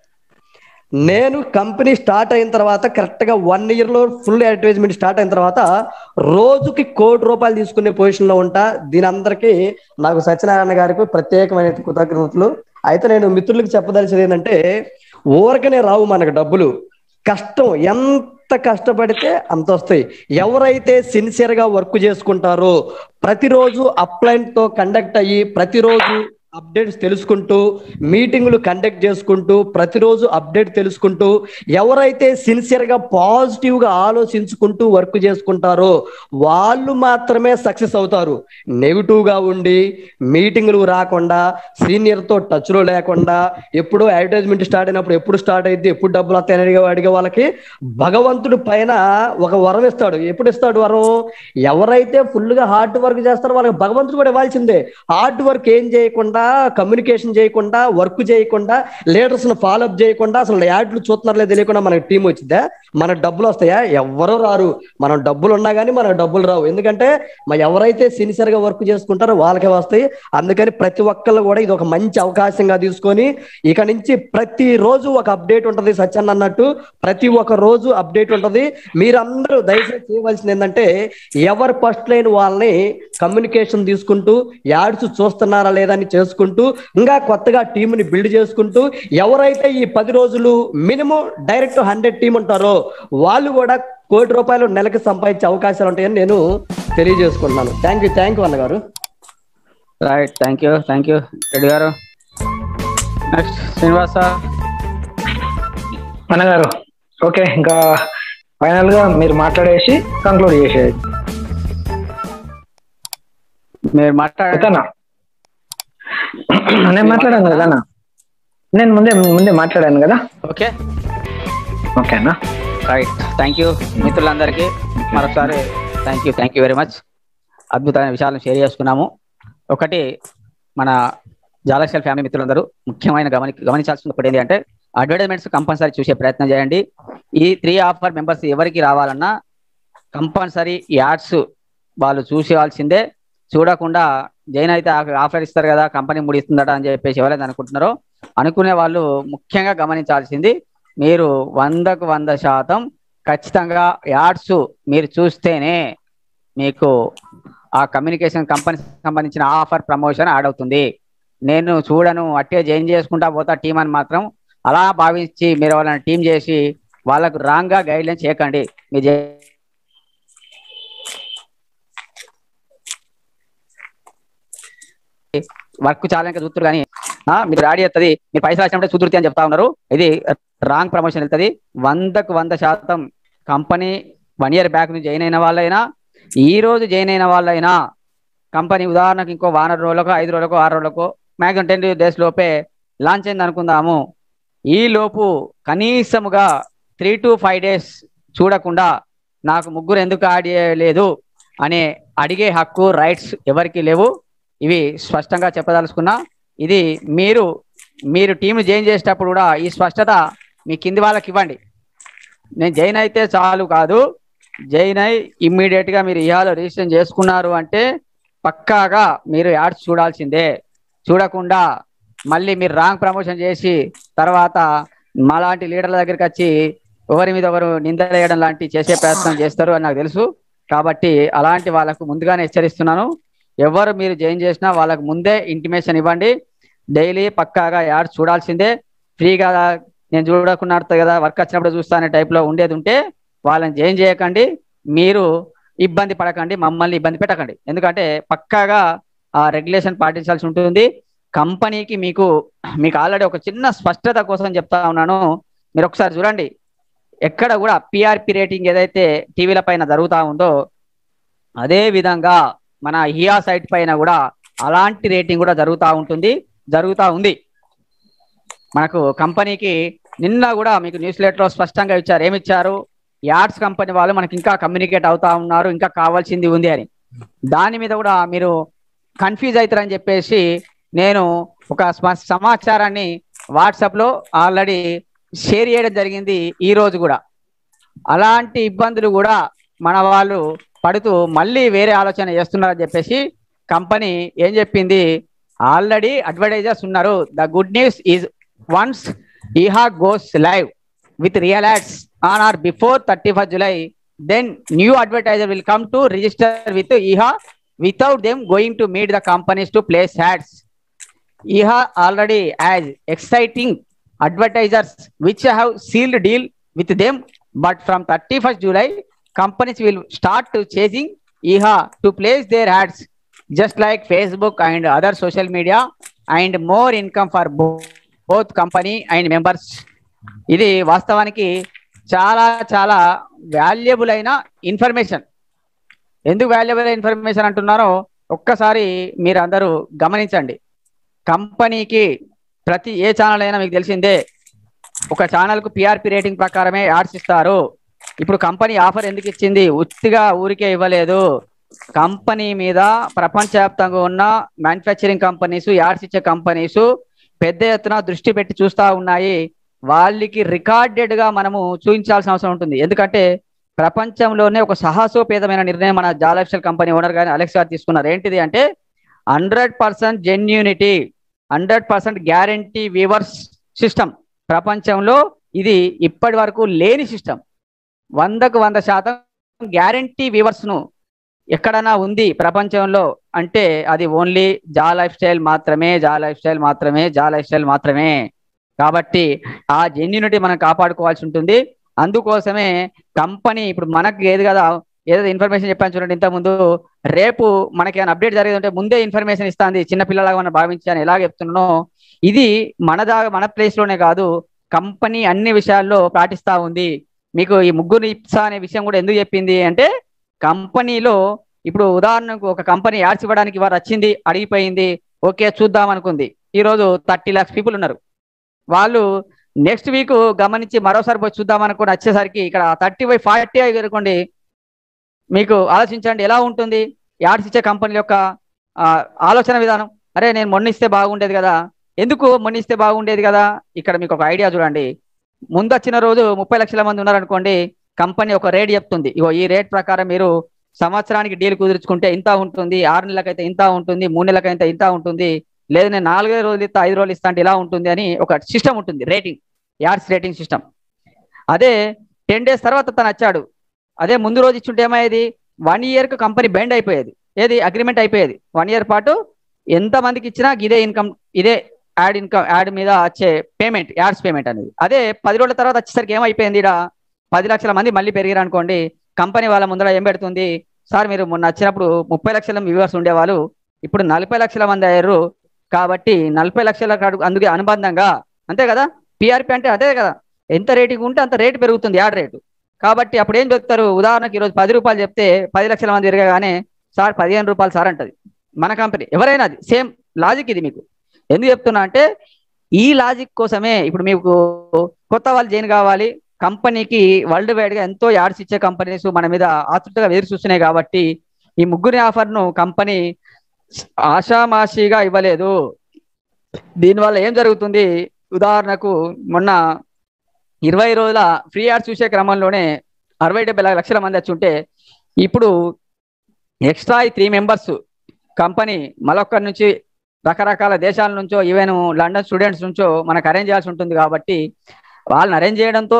నేను కంపెనీ స్టార్ట్ అయిన తర్వాత కరెక్ట్ గా వన్ ఇయర్ లో ఫుల్ అడ్వర్టైజ్మెంట్ స్టార్ట్ అయిన తర్వాత రోజుకి కోటి రూపాయలు తీసుకునే పొజిషన్ లో ఉంటా దీని అందరికీ నాకు సత్యనారాయణ గారికి ప్రత్యేకమైన కృతజ్ఞతలు అయితే నేను మిత్రులకు చెప్పదలిసింది ఏంటంటే ఊరకనే రావు మనకు డబ్బులు కష్టం ఎంత కష్టపడితే అంత వస్తాయి ఎవరైతే సిన్సియర్ గా వర్క్ చేసుకుంటారో ప్రతిరోజు అప్లైన్ తో కండక్ట్ అయ్యి ప్రతిరోజు అప్డేట్స్ తెలుసుకుంటూ మీటింగులు కండక్ట్ చేసుకుంటూ ప్రతిరోజు అప్డేట్ తెలుసుకుంటూ ఎవరైతే సిన్సియర్ గా పాజిటివ్ గా ఆలోచించుకుంటూ వర్క్ చేసుకుంటారో వాళ్ళు మాత్రమే సక్సెస్ అవుతారు నెగిటివ్ గా ఉండి మీటింగులు రాకుండా సీనియర్ తో టచ్ లో లేకుండా ఎప్పుడు అడ్వర్టైజ్మెంట్ స్టార్ట్ అయినప్పుడు ఎప్పుడు స్టార్ట్ అయింది ఎప్పుడు డబ్బులు వస్తాయని అడిగే అడిగే వాళ్ళకి భగవంతుడు పైన ఒక వరం ఇస్తాడు ఎప్పుడు ఇస్తాడు వరం ఎవరైతే ఫుల్ గా హార్డ్ వర్క్ చేస్తారో వాళ్ళకి భగవంతుడు కూడా ఇవ్వాల్సిందే హార్డ్ వర్క్ ఏం చేయకుండా కమ్యూనికేషన్ చేయకుండా వర్క్ చేయకుండా లీడర్స్ ను ఫాలో అప్ చేయకుండా అసలు యాడ్లు చూస్తున్నారో తెలియకుండా మనకి టీం వచ్చిందా మన డబ్బులు వస్తాయా ఎవ్వరూ రారు మనం డబ్బులు ఉన్నా కానీ మనకు డబ్బులు రావు ఎందుకంటే మరి ఎవరైతే సిన్సియర్ గా వర్క్ చేసుకుంటారో వాళ్ళకే వస్తాయి అందుకని ప్రతి ఒక్కళ్ళు కూడా ఇది ఒక మంచి అవకాశంగా తీసుకొని ఇక నుంచి ప్రతి రోజు ఒక అప్డేట్ ఉంటది సత్యన్న అన్నట్టు ప్రతి ఒక్క రోజు అప్డేట్ ఉంటది మీరందరూ దయచేసి చేయవలసింది ఏంటంటే ఎవరు ఫస్ట్ లైన్ వాళ్ళని కమ్యూనికేషన్ తీసుకుంటూ యాడ్స్ చూస్తున్నారా లేదా అని చేసుకుంటూ ఇంకా కొత్తగా టీంని బిల్డ్ చేసుకుంటూ ఎవరైతే ఈ పది రోజులు మినిమం డైరెక్ట్ హండ్రెడ్ టీం ఉంటారో వాళ్ళు కూడా కోటి రూపాయలు నెలకి సంపాదించే అవకాశాలు ఉంటాయని నేను తెలియజేసుకుంటున్నాను థ్యాంక్ యూ థ్యాంక్ యూ అన్నగారు right thank you thank you Reddy గారు నెక్స్ట్ శ్రీనివాస అన్నగారు ఓకే ఇంకా ఫైనల్ గా మీరు మాట్లాడేసి కంక్లూడ్ చేసేది మీరు మాట్లాడ ఓకేనా నేను మాట్లాడాను కదా అన్న? నేను ముందే ముందే మాట్లాడాను కదా ఓకే ఓకేనా రైట్ థ్యాంక్ యూ మిత్రులందరికీ మరొకసారి thank you thank you very much అద్భుతమైన విషయాలను షేర్ చేసుకున్నాము ఒకటి మన జాలక్షల్ ఫ్యామిలీ మిత్రులందరూ ముఖ్యమైన గమని గమనించాల్సిన ఒకటి ఏంటి అంటే అడ్వర్టైజ్మెంట్స్ కంపల్సరీ చూసే ప్రయత్నం చేయండి ఈ త్రీ ఆఫర్ మెంబర్స్ ఎవరికి రావాలన్నా కంపల్సరీ యాడ్స్ వాళ్ళు చూసేవాల్సిందే చూడకుండా జైన్ అయితే ఆఫర్ ఇస్తారు కదా కంపెనీ ముడిస్తుందట అని చెప్పేసి ఎవరైతే అనుకుంటున్నారో అనుకునే వాళ్ళు ముఖ్యంగా గమనించాల్సింది మీరు వందకు వంద శాతం ఖచ్చితంగా యాడ్స్ మీరు చూస్తేనే మీకు ఆ కమ్యూనికేషన్ కంపెనీ సంబంధించిన ఆఫర్ ప్రమోషన్ యాడ్ అవుతుంది నేను చూడను అట్టే జాయిన్ చేసుకుంటా పోతా టీం అని మాత్రం అలా భావించి మీరు వాళ్ళని టీం చేసి వాళ్ళకు రాంగ్ గా గైడ్ లైన్ చేయకండి మీరు చే- వర్క్ చాలా ఇంకా చూస్తారు కానీ ఆ, మీరు యాడ్ చేస్తుంది మీరు పైసలు వచ్చినప్పుడే చూతుర్తి అని చెప్తా ఉన్నారు ఇది రాంగ్ ప్రమోషన్ వెళ్తుంది వందకు వంద శాతం కంపెనీ వన్ ఇయర్ బ్యాక్ నుంచి జాయిన్ అయిన వాళ్ళైనా ఈ రోజు జాయిన్ అయిన వాళ్ళైనా కంపెనీ ఉదాహరణకు ఇంకో వారం రోజులకు ఐదు రోజులకు ఆరు రోజులకు మ్యాక్సిమం టెన్ డేస్ లోపే లాంచ్ అయింది అనుకుందాము ఈ లోపు కనీసముగా త్రీ టు ఫైవ్ డేస్ చూడకుండా నాకు ముగ్గురు ఎందుకు యాడ్ చేయలేదు అనే అడిగే హక్కు రైట్స్ ఎవరికి లేవు ఇవి స్పష్టంగా చెప్పదలుచుకున్నా ఇది మీరు మీరు టీం జాయిన్ చేసేటప్పుడు కూడా ఈ స్పష్టత మీ కింది వాళ్ళకి ఇవ్వండి నేను జైన్ అయితే చాలు కాదు జైన్ అయి ఇమ్మీడియట్ గా మీరు ఇవాళ రిజిస్ట్రేషన్ చేసుకున్నారు అంటే పక్కాగా మీరు యాడ్స్ చూడాల్సిందే చూడకుండా మళ్ళీ మీరు రాంగ్ ప్రమోషన్ చేసి తర్వాత మాలాంటి లీడర్ల దగ్గరికి వచ్చి ఎవరి మీద ఎవరు నిందలేయడం లాంటి చేసే ప్రయత్నం చేస్తారు అని నాకు తెలుసు కాబట్టి అలాంటి వాళ్ళకు ముందుగానే హెచ్చరిస్తున్నాను ఎవరు మీరు జాయిన్ చేసినా వాళ్ళకు ముందే ఇంటిమేషన్ ఇవ్వండి డైలీ పక్కాగా యాడ్స్ చూడాల్సిందే ఫ్రీగా నేను చూడకుండా ఆడుతా కదా వర్క్ వచ్చినప్పుడు చూస్తా అనే టైప్ లో ఉండేది ఉంటే వాళ్ళని జాయిన్ చేయకండి మీరు ఇబ్బంది పడకండి మమ్మల్ని ఇబ్బంది పెట్టకండి ఎందుకంటే పక్కాగా ఆ రెగ్యులేషన్ పాటించాల్సి ఉంటుంది కంపెనీకి మీకు మీకు ఆల్రెడీ ఒక చిన్న స్పష్టత కోసం చెప్తా ఉన్నాను మీరు ఒకసారి చూడండి ఎక్కడ కూడా పిఆర్పి రేటింగ్ ఏదైతే టీవీల పైన జరుగుతా ఉందో అదే విధంగా మన హియా సైట్ పైన కూడా అలాంటి రేటింగ్ కూడా జరుగుతూ ఉంటుంది జరుగుతూ ఉంది మనకు కంపెనీకి నిన్న కూడా మీకు న్యూస్ లెటర్ స్పష్టంగా ఇచ్చారు ఏమి ఇచ్చారు యాడ్స్ కంపెనీ వాళ్ళు మనకి ఇంకా కమ్యూనికేట్ అవుతా ఉన్నారు ఇంకా కావాల్సింది ఉంది అని దాని మీద కూడా మీరు కన్ఫ్యూజ్ అవుతారని చెప్పేసి నేను ఒక స్మ- సమాచారాన్ని వాట్సాప్ లో ఆల్రెడీ షేర్ చేయడం జరిగింది ఈ రోజు కూడా అలాంటి ఇబ్బందులు కూడా మన వాళ్ళు పడుతూ మళ్ళీ వేరే ఆలోచన చేస్తున్నారని చెప్పేసి కంపెనీ ఏం చెప్పింది ఆల్రెడీ అడ్వర్టైజర్స్ ఉన్నారు the good news is once ఈహా goes live with real ads on or before 31st July, then new advertiser will come to register with IHA without them going to meet the companies to place ads. IHA already has exciting advertisers which have sealed deal with them, but from 31st July, companies will start to chasing IHA to place their ads just like Facebook and other social media and more income for bo- both company and members. ఇది వాస్తవానికి చాలా చాలా valuable అయిన information ఎందుకు valuable information అంటున్నారో ఒక్కసారి మీరు అందరూ గమనించండి కంపెనీకి ప్రతి ఏ ఛానల్ అయినా మీకు తెలిసిందే ఒక ఛానల్ కు పిఆర్పి రేటింగ్ ప్రకారమే యాడ్స్ ఇస్తారు ఇప్పుడు కంపెనీ ఆఫర్ ఎందుకు ఇచ్చింది ఉత్తిగా ఊరికే ఇవ్వలేదు కంపెనీ మీద ప్రపంచవ్యాప్తంగా ఉన్న మ్యానుఫ్యాక్చరింగ్ కంపెనీస్ యాడ్స్ ఇచ్చే కంపెనీస్ పెద్ద ఎత్తున దృష్టి పెట్టి చూస్తా ఉన్నాయి వాళ్ళకి రికార్డెడ్ గా మనము చూపించాల్సిన అవసరం ఉంటుంది ఎందుకంటే ప్రపంచంలోనే ఒక సాహసోపేతమైన నిర్ణయం మన జాలెక్సల్ కంపెనీ ఓనర్ గాని అలెక్స్ గారు తీసుకున్నారు ఏంటిది అంటే hundred percent genuinity hundred percent guarantee viewers system ప్రపంచంలో ఇది ఇప్పటి వరకు లేని సిస్టమ్ వందకు వంద శాతం గ్యారంటీ వీవర్స్ ను ఎక్కడైనా ఉంది ప్రపంచంలో అంటే అది ఓన్లీ జా లైఫ్ స్టైల్ మాత్రమే జా లైఫ్ స్టైల్ మాత్రమే జా లైఫ్ స్టైల్ మాత్రమే కాబట్టి ఆ జెన్యూనిటీ మనం కాపాడుకోవాల్సి ఉంటుంది అందుకోసమే కంపెనీ ఇప్పుడు మనకు ఏది కదా ఏదో ఇన్ఫర్మేషన్ చెప్పాను చూడండి ఇంత ముందు రేపు మనకి ఏమైనా అప్డేట్ జరిగేది ఉంటే ముందే ఇన్ఫర్మేషన్ ఇస్తాంది చిన్న పిల్లలాగా మనం భావించి అని ఎలా చెప్తున్నానో ఇది మన దా మన ప్లేస్ లోనే కాదు కంపెనీ అన్ని విషయాల్లో పాటిస్తా ఉంది మీకు ఈ ముగ్గురు ఇప్సా అనే విషయం కూడా ఎందుకు చెప్పింది అంటే కంపెనీలో ఇప్పుడు ఉదాహరణకు ఒక కంపెనీ యాడ్స్ ఇవ్వడానికి వారు వచ్చింది అడిగిపోయింది ఓకే చూద్దాం అనుకుంది ఈ రోజు థర్టీ లాక్స్ పీపుల్ ఉన్నారు వాళ్ళు నెక్స్ట్ వీక్ గమనించి మరోసారి పోయి చూద్దాం అనుకుని వచ్చేసరికి ఇక్కడ థర్టీ బై ఫార్టీ అనుకోండి మీకు ఆలోచించండి ఎలా ఉంటుంది యాడ్స్ ఇచ్చే కంపెనీల యొక్క ఆ, ఆలోచన విధానం అరే నేను మొన్న ఇస్తే బాగుండేది కదా ఎందుకు మొన్న ఇస్తే బాగుండేది కదా ఇక్కడ మీకు ఒక ఐడియా చూడండి ముందు వచ్చిన రోజు ముప్పై లక్షల మంది ఉన్నారనుకోండి కంపెనీ ఒక రేట్ చెప్తుంది ఇగో ఈ రేట్ ప్రకారం మీరు సంవత్సరానికి డీల్ కుదుర్చుకుంటే ఇంత ఉంటుంది ఆరు నెలలకైతే ఇంత ఉంటుంది మూడు నెలలకైతే ఇంత ఉంటుంది లేదు నేను నాలుగైదు రోజులు ఇస్తా ఐదు రోజులు ఇస్తా అంటే ఇలా ఉంటుంది అని ఒక సిస్టమ్ ఉంటుంది రేటింగ్ యాడ్స్ రేటింగ్ సిస్టమ్ అదే టెన్ డేస్ తర్వాత తను వచ్చాడు అదే ముందు రోజు ఇచ్చుంటే ఏమయ్యేది వన్ ఇయర్ కు కంపెనీ బెండ్ అయిపోయేది ఏది అగ్రిమెంట్ అయిపోయేది వన్ ఇయర్ పాటు ఎంత మందికి ఇచ్చినా ఇదే ఇన్కమ్ ఇదే యాడ్ ఇన్కమ్ యాడ్ మీద వచ్చే పేమెంట్ యాడ్స్ పేమెంట్ అనేది అదే పది రోజుల తర్వాత వచ్చేసరికి ఏమైపోయింది ఇక్కడ పది లక్షల మంది మళ్ళీ పెరిగారు అనుకోండి కంపెనీ వాళ్ళ ముందర ఏం పెడుతుంది సార్ మీరు మొన్న వచ్చినప్పుడు ముప్పై లక్షల వ్యూవర్స్ ఉండేవాళ్ళు ఇప్పుడు నలభై లక్షల మంది అయ్యారు కాబట్టి నలభై లక్షల కాడు- అందుకే అనుబంధంగా అంతే కదా పిఆర్పి అంటే అదే కదా ఎంత రేటింగ్ ఉంటే అంత రేటు పెరుగుతుంది యాడ్ రేటు కాబట్టి అప్పుడు ఏం చెప్తారు ఉదాహరణకి ఈరోజు పది రూపాయలు చెప్తే పది లక్షల మంది తిరగగానే సార్ పదిహేను రూపాయలు సార్ అంటది మన కంపెనీ ఎవరైనా అది సేమ్ లాజిక్ ఇది మీకు ఎందుకు చెప్తున్నా అంటే ఈ లాజిక్ కోసమే ఇప్పుడు మీకు కొత్త వాళ్ళు జైన్ కావాలి కంపెనీకి వరల్డ్ వైడ్ గా ఎంతో యాడ్స్ ఇచ్చే కంపెనీస్ మన మీద ఆతృతగా ఎదురు చూస్తున్నాయి కాబట్టి ఈ ముగ్గురి ఆఫర్ ను కంపెనీ ఆషామాషిగా ఇవ్వలేదు దీనివల్ల ఏం జరుగుతుంది ఉదాహరణకు మొన్న ఇరవై రోజుల ఫ్రీ యాడ్స్ చూసే క్రమంలోనే అరవై డెబ్బై లక్షల మంది వచ్చి ఉంటే ఇప్పుడు ఎక్స్ట్రా త్రీ మెంబర్స్ కంపెనీ మరొక్కరి నుంచి రకరకాల దేశాల నుంచో ఈవెన్ లండన్ స్టూడెంట్స్ నుంచో మనకు అరేంజ్ చేయాల్సి ఉంటుంది కాబట్టి వాళ్ళని అరేంజ్ చేయడంతో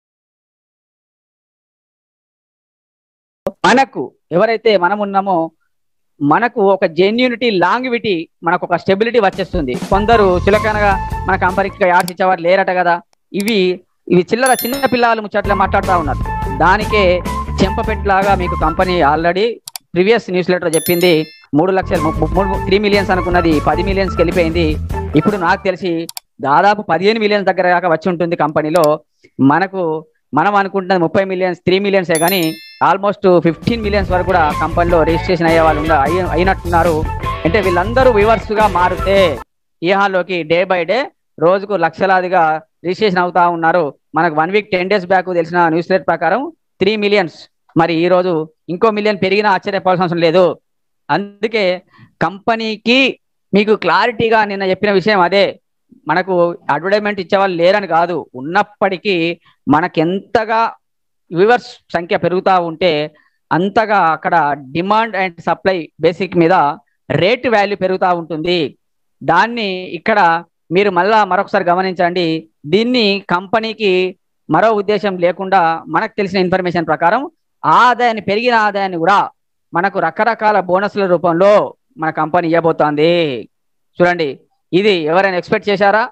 మనకు ఎవరైతే మనం ఉన్నామో మనకు ఒక జెన్యూనిటీ లాంగ్విటీ మనకు ఒక స్టెబిలిటీ వచ్చేస్తుంది కొందరు చులకనగా మన కంపెనీకి యాడ్స్ ఇచ్చేవారు లేరట కదా ఇవి ఇవి చిల్లర చిన్న పిల్లలు ముచ్చట్లా మాట్లాడుతూ ఉన్నారు దానికే చెంపపెట్టులాగా మీకు company already previous newsletter చెప్పింది మూడు లక్షలు ము- ము- మూడు త్రీ మిలియన్స్ అనుకున్నది పది మిలియన్స్కి వెళ్ళిపోయింది ఇప్పుడు నాకు తెలిసి దాదాపు పదిహేను మిలియన్స్ దగ్గర దాకా వచ్చి ఉంటుంది కంపెనీలో మనకు మనం అనుకుంటున్నది ముప్పై మిలియన్స్ త్రీ మిలియన్సే కానీ ఆల్మోస్ట్ ఫిఫ్టీన్ మిలియన్స్ వరకు కూడా కంపెనీలో రిజిస్ట్రేషన్ అయ్యే వాళ్ళు ఉండ- అయ్యి- అయినట్టున్నారు అంటే వీళ్ళందరూ వివర్స్ గా మారితే ఈ హాల్లోకి డే బై డే రోజుకు లక్షలాదిగా రిజిస్ట్రేషన్ అవుతా ఉన్నారు మనకు one week ten days back తెలిసిన న్యూస్ రేట్ ప్రకారం త్రీ మిలియన్స్ మరి ఈ రోజు ఇంకో మిలియన్ పెరిగినా ఆశ్చర్యపోవాల్సిన అవసరం లేదు అందుకే కంపెనీకి మీకు క్లారిటీగా నిన్న చెప్పిన విషయం అదే మనకు అడ్వర్టైజ్మెంట్ ఇచ్చేవాళ్ళు లేరని కాదు ఉన్నప్పటికీ మనకెంతగా వ్యూవర్స్ సంఖ్య పెరుగుతూ ఉంటే అంతగా అక్కడ డిమాండ్ అండ్ సప్లై బేసిక్ మీద రేట్ వాల్యూ పెరుగుతూ ఉంటుంది దాన్ని ఇక్కడ మీరు మళ్ళా మరొకసారి గమనించండి దీన్ని కంపెనీకి మరో ఉద్దేశం లేకుండా మనకు తెలిసిన ఇన్ఫర్మేషన్ ప్రకారం ఆదాయాన్ని పెరిగిన ఆదాయాన్ని కూడా మనకు రకరకాల బోనస్ల రూపంలో మన కంపెనీ ఇవ్వబోతోంది చూడండి ఇది ఎవరైనా ఎక్స్పెక్ట్ చేశారా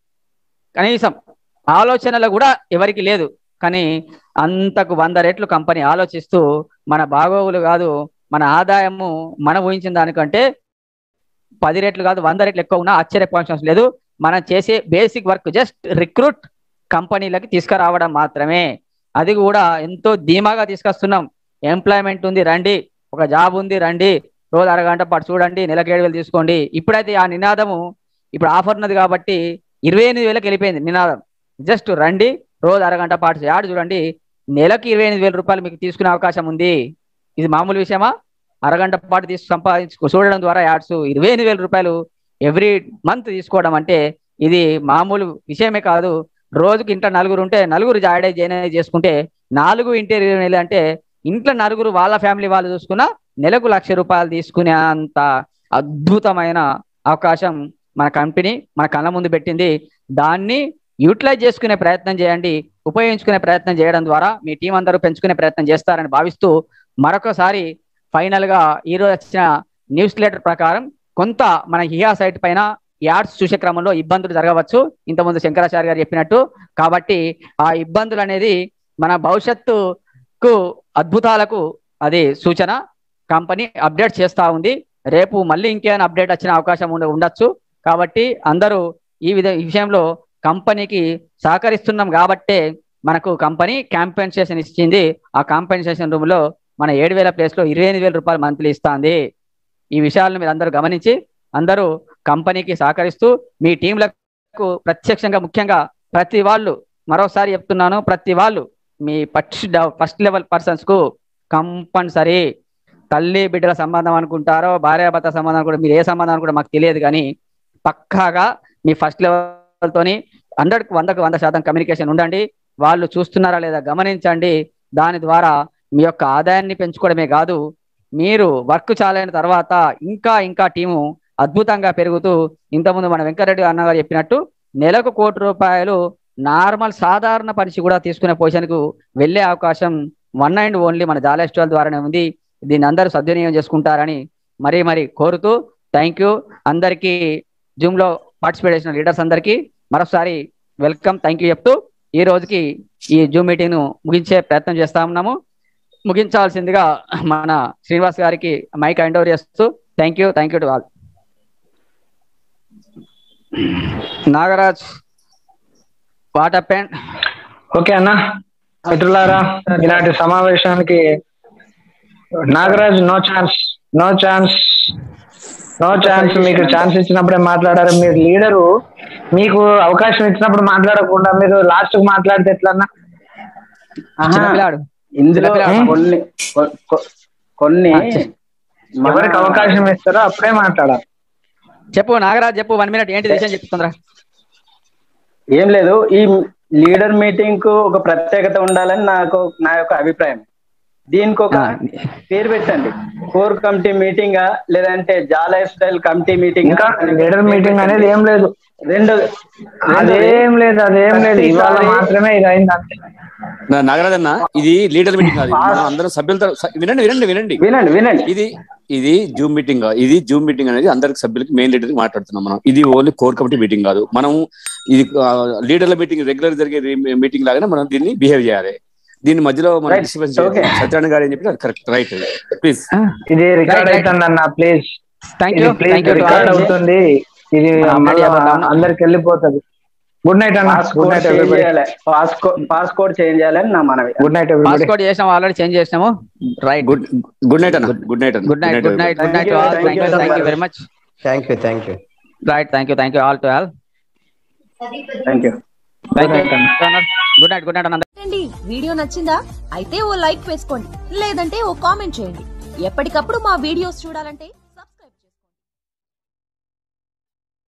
కనీసం ఆలోచనలు కూడా ఎవరికి లేదు కానీ అంతకు వంద రెట్లు కంపెనీ ఆలోచిస్తూ మన బాగోగులు కాదు మన ఆదాయము మనం ఊహించిన దానికంటే పది రెట్లు కాదు వంద రెట్లు ఎక్కువ ఉన్నా ఆశ్చర్యపోవాల్సిన అవసరం లేదు మనం చేసే బేసిక్ వర్క్ జస్ట్ రిక్రూట్ కంపెనీలకి తీసుకురావడం మాత్రమే అది కూడా ఎంతో ధీమాగా తీసుకొస్తున్నాం ఎంప్లాయ్మెంట్ ఉంది రండి ఒక జాబ్ ఉంది రండి రోజు అరగంట పాటు చూడండి నెలకు ఏడు వేలు తీసుకోండి ఇప్పుడైతే ఆ నినాదము ఇప్పుడు ఆఫర్ ఉన్నది కాబట్టి ఇరవై ఎనిమిది వేలకు వెళ్ళిపోయింది నినాదం జస్ట్ రండి రోజు అరగంట పాటు యాడ్ చూడండి నెలకు ఇరవై ఎనిమిది వేల రూపాయలు మీకు తీసుకునే అవకాశం ఉంది ఇది మామూలు విషయమా అరగంట పాటు తీసు సంపాదించు చూడడం ద్వారా యాడ్స్ ఇరవై ఎనిమిది వేల రూపాయలు ఎవ్రీ మంత్ తీసుకోవడం అంటే ఇది మామూలు విషయమే కాదు రోజుకి ఇంట్లో నలుగురు ఉంటే నలుగురు జాయిన్ జాయిన్ చేసుకుంటే నాలుగు ఇంటి ఇరవై వేలు అంటే ఇంట్లో నలుగురు వాళ్ళ ఫ్యామిలీ వాళ్ళు చూసుకున్నా నెలకు లక్ష రూపాయలు తీసుకునే అంత అద్భుతమైన అవకాశం మన కంపెనీ మన కళ్ళ ముందు పెట్టింది దాన్ని యూటిలైజ్ చేసుకునే ప్రయత్నం చేయండి ఉపయోగించుకునే ప్రయత్నం చేయడం ద్వారా మీ టీం అందరూ పెంచుకునే ప్రయత్నం చేస్తారని భావిస్తూ మరొకసారి ఫైనల్ గా ఈ రోజు వచ్చిన న్యూస్ లెటర్ ప్రకారం కొంత మన హియా సైట్ పైన యాడ్స్ చూసే క్రమంలో ఇబ్బందులు జరగవచ్చు ఇంతకుముందు శంకరాచార్య గారు చెప్పినట్టు కాబట్టి ఆ ఇబ్బందులు అనేది మన భవిష్యత్తుకు అద్భుతాలకు అది సూచన కంపెనీ అప్డేట్ చేస్తా ఉంది రేపు మళ్ళీ ఇంకేమైనా అప్డేట్ వచ్చిన అవకాశం ఉండ ఉండొచ్చు కాబట్టి అందరూ ఈ విధ ఈ విషయంలో కంపెనీకి సహకరిస్తున్నాం కాబట్టే మనకు కంపెనీ కాంపెన్సేషన్ ఇచ్చింది ఆ కాంపెన్సేషన్ రూమ్ లో మన ఏడు వేల ప్లేస్ లో ఇరవై ఎనిమిది వేల రూపాయలు మంత్లీ ఇస్తుంది ఈ విషయాలను మీరు అందరూ గమనించి అందరూ కంపెనీకి సహకరిస్తూ మీ టీంలకు ప్రత్యక్షంగా ముఖ్యంగా ప్రతి వాళ్ళు మరోసారి చెప్తున్నాను ప్రతి వాళ్ళు మీ ఫస్ట్ ఫస్ట్ లెవెల్ పర్సన్స్ కు కంపల్సరీ తల్లి బిడ్డల సంబంధం అనుకుంటారో భార్యాభర్త సంబంధం కూడా మీరు ఏ సంబంధం కూడా మాకు తెలియదు కానీ పక్కాగా మీ ఫస్ట్ లెవెల్ తోని హండ్రెడ్ వందకు వంద శాతం కమ్యూనికేషన్ ఉండండి వాళ్ళు చూస్తున్నారా లేదా గమనించండి దాని ద్వారా మీ యొక్క ఆదాయాన్ని పెంచుకోవడమే కాదు మీరు వర్క్ చాలైన తర్వాత ఇంకా ఇంకా టీము అద్భుతంగా పెరుగుతూ ఇంతకుముందు మన వెంకరెడ్డి అన్నగారు చెప్పినట్టు నెలకు కోటి రూపాయలు నార్మల్ సాధారణ పరిచి కూడా తీసుకునే పొజిషన్కు వెళ్ళే అవకాశం వన్ అండ్ ఓన్లీ మన జాలెస్ట్రాల్ ద్వారానే ఉంది దీన్ని అందరూ సద్వినియోగం చేసుకుంటారని మరీ మరి కోరుతూ థ్యాంక్ యూ అందరికీ జూమ్ లో పార్టిసిపేట్ చేసిన లీడర్స్ అందరికీ మరొకసారి వెల్కమ్ థ్యాంక్ యూ చెప్తూ ఈ రోజుకి ఈ జూమ్ మీటింగ్ ను ముగించే ప్రయత్నం చేస్తా ఉన్నాము ముగించాల్సిందిగా మన శ్రీనివాస్ గారికి మైక్ హ్యాండ్ ఓవర్ చేస్తూ thank you thank you to all Nagaraj what happen okay అన్న మిత్రులారా ఇలాంటి సమావేశానికి Nagaraj no chance no chance no chance మీకు ఛాన్స్ ఇచ్చినప్పుడే మాట్లాడారు మీరు లీడరు మీకు అవకాశం ఇచ్చినప్పుడు మాట్లాడకుండా మీరు లాస్ట్ కు మాట్లాడితే ఎట్లన్నా చిన్నపిల్లాడు ఇందులో చిన్నపిల్లాడు. కొన్ని కొ- కొ- కొన్ని మన- ఎవరికి అవకాశం ఇస్తారో అప్పుడే మాట్లాడాలి చెప్పు నాగరాజ్ చెప్పు వన్ మినిట్ ఏంటి విషయం చెప్తుందిరా ఏం లేదు ఈ లీడర్ మీటింగ్ కు ఒక ప్రత్యేకత ఉండాలని నాకు నా యొక్క అభిప్రాయం దీనికి ఒక పేరు పెట్టండి కోర్ కమిటీ మీటింగ్ లేదంటే జా లైఫ్ స్టైల్ కమిటీ మీటింగ్ ఇంకా లీడర్ మీటింగ్ అనేది ఏం లేదు రెండు అదేం లేదు అదేం లేదు ఇవాళ ప్రతిసారి- మాత్రమే ఇది అయింది అంతే నా- నాగరాజ్ అన్న ఇది లీడర్ మీటింగ్ కాదు మనం అందరం సభ్యులతో స- వినండి వినండి వినండి వినండి వినండి ఇది ఇది జూమ్ మీటింగ్ కాదు. ఇది జూమ్ మీటింగ్ అనేది అందరికి సభ్యులకి మెయిన్ లీడర్ మాట్లాడుతున్నాం మనం ఇది ఓన్లీ కోర్ కమిటీ మీటింగ్ కాదు మనం ఇది లీడర్ల మీటింగ్ రెగ్యులర్ జరిగే మీటింగ్ లాగానే మనం దీన్ని బిహేవ్ చేయాలి దీని మధ్యలో మనం Right. Disturbance Okay. సత్యనారాయణ గారు అని చెప్పి కరెక్ట్ రైట్ ప్లీజ్ ఇది రికార్డ్ Right, right. అవుతుంది అన్న ప్లీజ్ థ్యాంక్ ఇది you please thank you record అవుతుంది ఇది మనం మళ్ళా update చేద్దాం. అందరికి వెళ్ళిపోతుంది గుడ్ నైట్ అన్న pass good code night change everybody చేయాలి పాస్ పాస్ కోడ్ చేంజ్ చేయాలని నా మనవి గుడ్ నైట్ ఎవ్రీబడి పాస్కోడ్ చేసాము ఆల్రెడీ చేంజ్ చేసినాము రైట్ గుడ్ గుడ్ నైట్ అన్న good night good night good night good night to all thank you thank you very much thank you thank you right thank you thank you all to all thank you thank you good night good night అన్న అండి video నచ్చిందా అయితే ఓ like వేసుకోండి లేదంటే ఓ comment చేయండి ఎప్పటికప్పుడు మా videos చూడాలంటే